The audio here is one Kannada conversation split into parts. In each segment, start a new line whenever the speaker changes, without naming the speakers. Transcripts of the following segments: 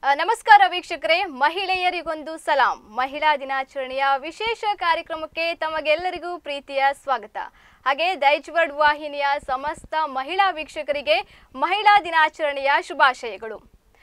ಆ, ನಮಸ್ಕಾರ ವೀಕ್ಷಕರೇ ಮಹಿಳೆಯರಿಗೊಂದು ಸಲಾಂ ಮಹಿಳಾ ದಿನಾಚರಣೆಯ ವಿಶೇಷ ಕಾರ್ಯಕ್ರಮಕ್ಕೆ ತಮಗೆಲ್ಲರಿಗೂ ಪ್ರೀತಿಯ ಸ್ವಾಗತ ಹಾಗೆ ದೈಜ್ ವರ್ಡ್ ವಾಹಿನಿಯ ಸಮಸ್ತ ಮಹಿಳಾ ವೀಕ್ಷಕರಿಗೆ ಮಹಿಳಾ ದಿನಾಚರಣೆಯ ಶುಭಾಶಯಗಳು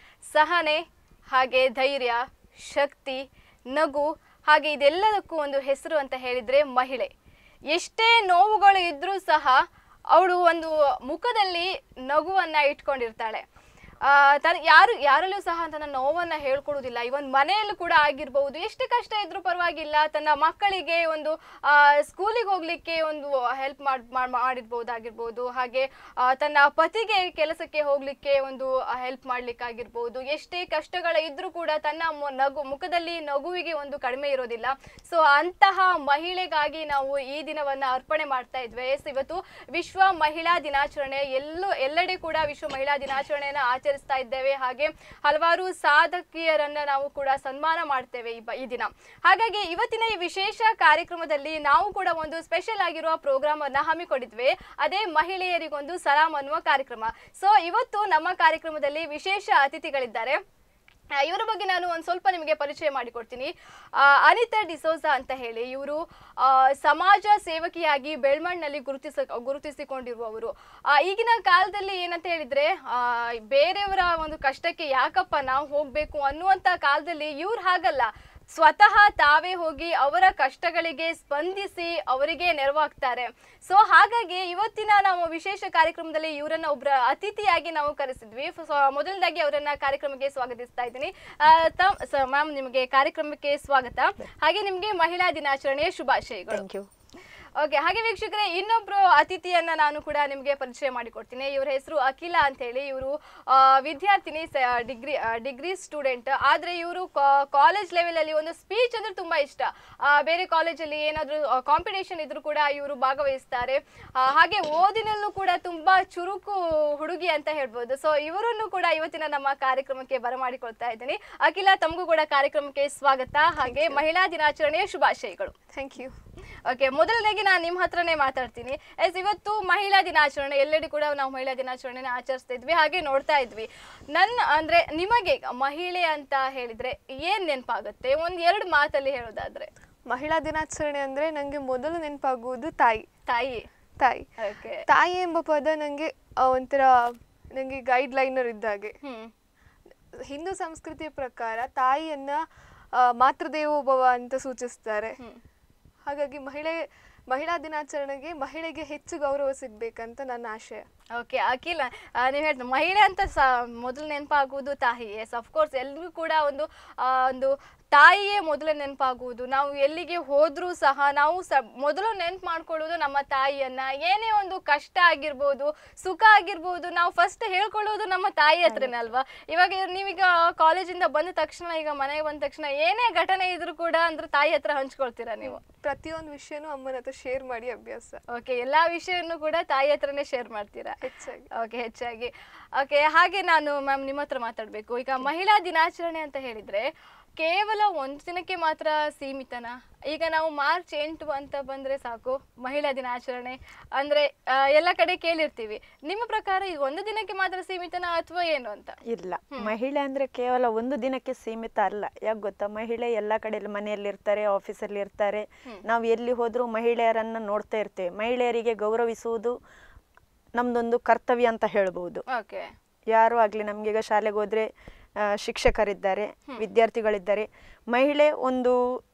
ಸಹನೆ ಹಾಗೆ ಧೈರ್ಯ ಶಕ್ತಿ ನಗು ಹಾಗೆ ಇದೆಲ್ಲದಕ್ಕೂ ಒಂದು ಹೆಸರು ಅಂತ ಹೇಳಿದ್ರೆ ಮಹಿಳೆ ಎಷ್ಟೇ ನೋವುಗಳು ಇದ್ರೂ ಸಹ ಅವಳು ಒಂದು ಮುಖದಲ್ಲಿ ನಗುವನ್ನ ಇಟ್ಕೊಂಡಿರ್ತಾಳೆ ಆ, ತನ್ ಯಾರು ಯಾರಲ್ಲೂ ಸಹ ತನ್ನ ನೋವನ್ನ ಹೇಳ್ಕೊಡುವುದಿಲ್ಲ ಇವನ್ ಮನೆಯಲ್ಲೂ ಕೂಡ ಆಗಿರ್ಬಹುದು ಎಷ್ಟು ಕಷ್ಟ ಇದ್ರೂ ಪರವಾಗಿಲ್ಲ ತನ್ನ ಮಕ್ಕಳಿಗೆ ಒಂದು ಸ್ಕೂಲಿಗೆ ಹೋಗ್ಲಿಕ್ಕೆ ಒಂದು ಹೆಲ್ಪ್ ಮಾಡಿರ್ಬೋದಾಗಿರ್ಬೋದು ಹಾಗೆ ಆ, ತನ್ನ ಪತಿಗೆ ಕೆಲಸಕ್ಕೆ ಹೋಗ್ಲಿಕ್ಕೆ ಒಂದು ಹೆಲ್ಪ್ ಮಾಡ್ಲಿಕ್ಕಾಗಿರ್ಬೋದು ಎಷ್ಟೇ ಕಷ್ಟಗಳ ಇದ್ರೂ ಕೂಡ ತನ್ನ ಮು- ನಗು ಮುಖದಲ್ಲಿ ನಗುವಿಗೆ ಒಂದು ಕಡಿಮೆ ಇರೋದಿಲ್ಲ ಸೊ ಅಂತಹ ಮಹಿಳೆಗಾಗಿ ನಾವು ಈ ದಿನವನ್ನ ಅರ್ಪಣೆ ಮಾಡ್ತಾ ಇದ್ವಿ ಎಸ್ ಇವತ್ತು ವಿಶ್ವ ಮಹಿಳಾ ದಿನಾಚರಣೆ ಎಲ್ಲೂ ಎಲ್ಲೆಡೆ ಕೂಡ ವಿಶ್ವ ಮಹಿಳಾ ದಿನಾಚರಣೆಯನ್ನ ಆಚರಿಸ್ತಾ ಇದ್ದೇವೆ ಹಾಗೆ ಹಲವಾರು ಸಾಧಕಿಯರನ್ನ ನಾವು ಕೂಡ ಸನ್ಮಾನ ಮಾಡ್ತೇವೆ ಈ ಬ- ಈ ದಿನ ಹಾಗಾಗಿ ಇವತ್ತಿನ ಈ ವಿಶೇಷ ಕಾರ್ಯಕ್ರಮದಲ್ಲಿ ನಾವು ಕೂಡ ಒಂದು ಸ್ಪೆಷಲ್ ಆಗಿರುವ ಪ್ರೋಗ್ರಾಮ್ ಅನ್ನ ಹಮ್ಮಿಕೊಂಡಿದ್ವಿ ಅದೇ ಮಹಿಳೆಯರಿಗೊಂದು ಸಲಾಂ ಅನ್ನುವ ಕಾರ್ಯಕ್ರಮ ಸೊ ಇವತ್ತು ನಮ್ಮ ಕಾರ್ಯಕ್ರಮದಲ್ಲಿ ವಿಶೇಷ ಅತಿಥಿಗಳಿದ್ದಾರೆ ಆ, ಇವರ ಬಗ್ಗೆ ನಾನು ಒಂದು ಸ್ವಲ್ಪ ನಿಮಗೆ ಪರಿಚಯ ಮಾಡಿಕೊಡ್ತೀನಿ ಆ, ಅನಿತಾ ಡಿಸೋಜಾ ಅಂತ ಹೇಳಿ ಇವರು ಸಮಾಜ ಸೇವಕಿಯಾಗಿ ಬೆಳ್ಮಣ್ಣಿನಲ್ಲಿ ಗುರುತಿಸ ಗುರುತಿಸಿಕೊಂಡಿರುವವರು ಆ, ಈಗಿನ ಕಾಲದಲ್ಲಿ ಏನಂತ ಹೇಳಿದ್ರೆ ಆ, ಬೇರೆಯವರ ಒಂದು ಕಷ್ಟಕ್ಕೆ ಯಾಕಪ್ಪ ನಾವು ಹೋಗ್ಬೇಕು ಅನ್ನುವಂತ ಕಾಲದಲ್ಲಿ ಇವ್ರು ಹಾಗಲ್ಲ ಸ್ವತಃ ತಾವೇ ಹೋಗಿ ಅವರ ಕಷ್ಟಗಳಿಗೆ ಸ್ಪಂದಿಸಿ ಅವರಿಗೆ ನೆರವಾಗ್ತಾರೆ ಸೊ ಹಾಗಾಗಿ ಇವತ್ತಿನ ನಾವು ವಿಶೇಷ ಕಾರ್ಯಕ್ರಮದಲ್ಲಿ ಇವರನ್ನ ಒಬ್ಬರ ಅತಿಥಿಯಾಗಿ ನಾವು ಕರೆಸಿದ್ವಿ ಸೊ ಮೊದಲನೇದಾಗಿ ಅವರನ್ನ ಕಾರ್ಯಕ್ರಮಕ್ಕೆ ಸ್ವಾಗತಿಸ್ತಾ ಇದ್ದೀನಿ ಮ್ಯಾಮ್ ನಿಮಗೆ ಕಾರ್ಯಕ್ರಮಕ್ಕೆ ಸ್ವಾಗತ ಹಾಗೆ ನಿಮಗೆ ಮಹಿಳಾ ದಿನಾಚರಣೆಯ ಶುಭಾಶಯಗಳು
ಥ್ಯಾಂಕ್ ಯು
ಓಕೆ ಹಾಗೆ ವೀಕ್ಷಕರೇ ಇನ್ನೊಬ್ರು ಅತಿಥಿಯನ್ನ ನಾನು ಕೂಡ ನಿಮಗೆ ಪರಿಚಯ ಮಾಡಿಕೊಡ್ತೀನಿ ಇವ್ರ ಹೆಸರು ಅಖಿಲ ಅಂತ ಹೇಳಿ ಇವರು ವಿದ್ಯಾರ್ಥಿನಿ ಡಿಗ್ರಿ ಡಿಗ್ರಿ ಸ್ಟೂಡೆಂಟ್ ಆದ್ರೆ ಇವರು ಕಾಲೇಜ್ ಲೆವೆಲ್ ಅಲ್ಲಿ ಒಂದು ಸ್ಪೀಚ್ ಅಂದ್ರೆ ತುಂಬಾ ಇಷ್ಟ ಆ, ಬೇರೆ ಕಾಲೇಜಲ್ಲಿ ಏನಾದ್ರು ಕಾಂಪಿಟೇಷನ್ ಇದ್ರು ಕೂಡ ಇವರು ಭಾಗವಹಿಸ್ತಾರೆ ಆ, ಹಾಗೆ ಓದಿನಲ್ಲೂ ಕೂಡ ತುಂಬಾ ಚುರುಕು ಹುಡುಗಿ ಅಂತ ಹೇಳ್ಬೋದು ಸೊ ಇವರನ್ನು ಕೂಡ ಇವತ್ತಿನ ನಮ್ಮ ಕಾರ್ಯಕ್ರಮಕ್ಕೆ ಬರಮಾಡಿಕೊಳ್ತಾ ಇದ್ದೀನಿ ಅಖಿಲ ತಮಗೂ ಕೂಡ ಕಾರ್ಯಕ್ರಮಕ್ಕೆ ಸ್ವಾಗತ ಹಾಗೆ ಮಹಿಳಾ ದಿನಾಚರಣೆಯ ಶುಭಾಶಯಗಳು
ಥ್ಯಾಂಕ್ ಯು
ಓಕೆ ಮೊದಲನೇಗೆ ನಾನು ನಿಮ್ಮ ಹತ್ರನೇ ಮಾತಾಡ್ತೀನಿ ಎಸ್ ಇವತ್ತು ಮಹಿಳಾ ದಿನಾಚರಣೆ ಎಲ್ಲೆಡೆ ಕೂಡ ನಾವು ಮಹಿಳಾ ದಿನಾಚರಣೆನ ಆಚರಿಸ್ತಾ ಇದ್ವಿ ಹಾಗೆ ನೋಡ್ತಾ ಇದ್ವಿ ನನ್ನ ಅಂದ್ರೆ ನಿಮಗೆ ಮಹಿಳೆ ಅಂತ ಹೇಳಿದ್ರೆ ಏನ್ ನೆನಪಾಗುತ್ತೆ ಒಂದ್ ಎರಡು ಮಾತಲ್ಲಿ ಹೇಳೋದಾದ್ರೆ
ಮಹಿಳಾ ದಿನಾಚರಣೆ ಅಂದ್ರೆ ನಂಗೆ ಮೊದಲು ನೆನಪಾಗುವುದು ತಾಯಿ
ತಾಯಿ
ತಾಯಿ
ಓಕೆ
ತಾಯಿ ಎಂಬ ಪದ ನಂಗೆ ಆ, ಒಂಥರ ನಂಗೆ ಗೈಡ್ ಲೈನರ್ ಇದ್ದಾಗೆ
ಹ್ಮ್
ಹಿಂದೂ ಸಂಸ್ಕೃತಿಯ ಪ್ರಕಾರ ತಾಯಿಯನ್ನ ಆ, ಮಾತೃದೇವೋಭವ ಅಂತ ಸೂಚಿಸ್ತಾರೆ
ಹ್ಮ್
ಹಾಗಾಗಿ ಮಹಿಳೆ ಮಹಿಳಾ ದಿನಾಚರಣೆಗೆ ಮಹಿಳೆಗೆ ಹೆಚ್ಚು ಗೌರವ ಸಿಗ್ಬೇಕಂತ ನನ್ನ ಆಶಯ
ಓಕೆ ಅಖಿಲ ನೀವು ಹೇಳ್ತೀವಿ ಮಹಿಳೆ ಅಂತ ಸ ಮೊದಲು ನೆನಪಾಗುವುದು ತಾಯಿ ಎಸ್ ಅಫ್ಕೋರ್ಸ್ ಎಲ್ರಿಗೂ ಕೂಡ ಒಂದು ಆ, ಒಂದು ತಾಯಿಯೇ ಮೊದಲು ನೆನಪಾಗುವುದು ನಾವು ಎಲ್ಲಿಗೆ ಹೋದ್ರೂ ಸಹ ನಾವು ಸ ಮೊದಲು ನೆನ್ಪು ಮಾಡ್ಕೊಳ್ಳೋದು ನಮ್ಮ ತಾಯಿಯನ್ನ ಏನೇ ಒಂದು ಕಷ್ಟ ಆಗಿರ್ಬೋದು ಸುಖ ಆಗಿರ್ಬೋದು ನಾವು ಫಸ್ಟ್ ಹೇಳ್ಕೊಳ್ಳೋದು ನಮ್ಮ ತಾಯಿ ಹತ್ರನೇ ಅಲ್ವಾ ಇವಾಗ ಇವ್ರು- ನೀವೀಗ ಕಾಲೇಜಿಂದ ಬಂದ ತಕ್ಷಣ ಈಗ ಮನೆಗೆ ಬಂದ ತಕ್ಷಣ ಏನೇ ಘಟನೆ ಇದ್ರೂ ಕೂಡ ಅಂದ್ರೆ ತಾಯಿ ಹತ್ರ ಹಂಚ್ಕೊಳ್ತೀರಾ ನೀವು
ಪ್ರತಿಯೊಂದು ವಿಷಯನೂ ಅಮ್ಮನ ಹತ್ರ ಶೇರ್ ಮಾಡಿ ಅಭ್ಯಾಸ
ಓಕೆ ಎಲ್ಲಾ ವಿಷಯವನ್ನು ಕೂಡ ತಾಯಿ ಹತ್ರನೇ ಶೇರ್ ಮಾಡ್ತೀರಾ
ಹೆಚ್ಚಾಗಿ
ಓಕೆ ಹೆಚ್ಚಾಗಿ ಓಕೆ ಹಾಗೆ ನಾನು ಮ್ಯಾಮ್ ನಿಮ್ಮ ಹತ್ರ ಮಾತಾಡಬೇಕು ಈಗ ಮಹಿಳಾ ದಿನಾಚರಣೆ ಅಂತ ಹೇಳಿದ್ರೆ ಕೇವಲ ಒಂದು ದಿನಕ್ಕೆ ಮಾತ್ರ ಸೀಮಿತನಾ ಈಗ ನಾವು ಮಾರ್ಚ್ ಎಂಟು ಅಂತ ಬಂದ್ರೆ ಸಾಕು ಮಹಿಳಾ ದಿನಾಚರಣೆ ಅಂದ್ರೆ ಆ, ಎಲ್ಲ ಕಡೆ ಕೇಳಿರ್ತೀವಿ ನಿಮ್ಮ ಪ್ರಕಾರ ಈಗ ಒಂದು ದಿನಕ್ಕೆ ಮಾತ್ರ ಸೀಮಿತನಾ ಅಥವಾ ಏನು ಅಂತ
ಇಲ್ಲ ಮಹಿಳೆ ಅಂದ್ರೆ ಕೇವಲ ಒಂದು ದಿನಕ್ಕೆ ಸೀಮಿತ ಅಲ್ಲ ಯಾಕೆ ಗೊತ್ತಾ ಮಹಿಳೆ ಎಲ್ಲ ಕಡೆ ಮನೆಯಲ್ಲಿ ಇರ್ತಾರೆ ಆಫೀಸಲ್ಲಿ ಇರ್ತಾರೆ ನಾವು ಎಲ್ಲಿ ಹೋದ್ರೂ ಮಹಿಳೆಯರನ್ನ ನೋಡ್ತಾ ಇರ್ತೇವೆ ಮಹಿಳೆಯರಿಗೆ ಗೌರವಿಸುವುದು ನಮ್ದೊಂದು ಕರ್ತವ್ಯ ಅಂತ ಹೇಳ್ಬೋದು
ಓಕೆ
ಯಾರು ಆಗಲಿ ನಮ್ಗೆ ಈಗ ಶಾಲೆಗೆ ಹೋದ್ರೆ ಆ, ಶಿಕ್ಷಕರಿದ್ದಾರೆ ವಿದ್ಯಾರ್ಥಿಗಳಿದ್ದಾರೆ ಮಹಿಳೆ ಒಂದು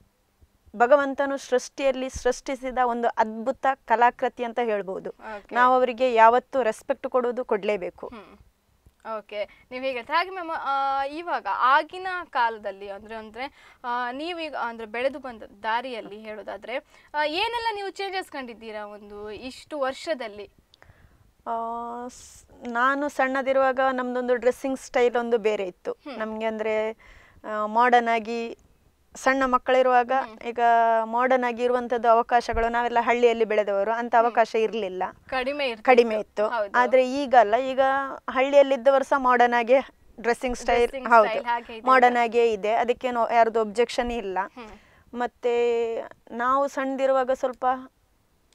ಭಗವಂತನು ಸೃಷ್ಟಿಯಲ್ಲಿ ಸೃಷ್ಟಿಸಿದ ಒಂದು ಅದ್ಭುತ ಕಲಾಕೃತಿ ಅಂತ ಹೇಳ್ಬೋದು
Okay.
ನಾವು ಅವರಿಗೆ ಯಾವತ್ತೂ ರೆಸ್ಪೆಕ್ಟ್ ಕೊಡೋದು ಕೊಡಲೇಬೇಕು
ಹ್ಮ್ ಓಕೆ ನೀವು ಹೇಗೆ ಹೇಳ್ತೀರಾ? ಹಾಗೆ ಮ್ಯಾಮ್ ಇವಾಗ ಆಗಿನ ಕಾಲದಲ್ಲಿ ಅಂದ್ರೆ ಅಂದ್ರೆ ಆ, ನೀವೀಗ ಅಂದ್ರೆ ಬೆಳೆದು ಬಂದ ದಾರಿಯಲ್ಲಿ ಹೇಳೋದಾದ್ರೆ ಆ, ಏನೆಲ್ಲ ನೀವು ಚೇಂಜಸ್ ಕಂಡಿದ್ದೀರಾ ಒಂದು ಇಷ್ಟು ವರ್ಷದಲ್ಲಿ
ಆ, ಸ್- ನಾನು ಸಣ್ಣದಿರುವಾಗ ನಮ್ದೊಂದು ಡ್ರೆಸ್ಸಿಂಗ್ ಸ್ಟೈಲ್ ಒಂದು ಬೇರೆ ಇತ್ತು ನಮಗೆ ಅಂದರೆ ಮಾಡರ್ನ್ ಆಗಿ ಸಣ್ಣ ಮಕ್ಕಳಿರುವಾಗ ಈಗ ಮಾಡರ್ನ್ ಆಗಿ ಇರುವಂಥದ್ದು ಅವಕಾಶಗಳು ನಾವೆಲ್ಲ ಹಳ್ಳಿಯಲ್ಲಿ ಬೆಳೆದವರು ಅಂತ ಅವಕಾಶ ಇರಲಿಲ್ಲ
ಕಡಿಮೆ ಇರ್ತಿತ್ತು.
ಕಡಿಮೆ ಇತ್ತು
ಹೌದು.
ಆದರೆ ಈಗಲ್ಲ ಈಗ ಹಳ್ಳಿಯಲ್ಲಿದ್ದವರು ಸಹ ಮಾಡರ್ನ್ ಆಗಿ ಡ್ರೆಸ್ಸಿಂಗ್ ಸ್ಟೈಲ್
Dressing
ಹೌದು
style ಹಾಗೆ ಇದೆ
ಮಾಡರ್ನ್ ಆಗೇ ಇದೆ ಅದಕ್ಕೇನು ಯಾರ್ದು ಒಬ್ಜೆಕ್ಷನ್ ಇಲ್ಲ
ಹ್ಮ್.
ಮತ್ತೆ ನಾವು ಸಣ್ಣದಿರುವಾಗ ಸ್ವಲ್ಪ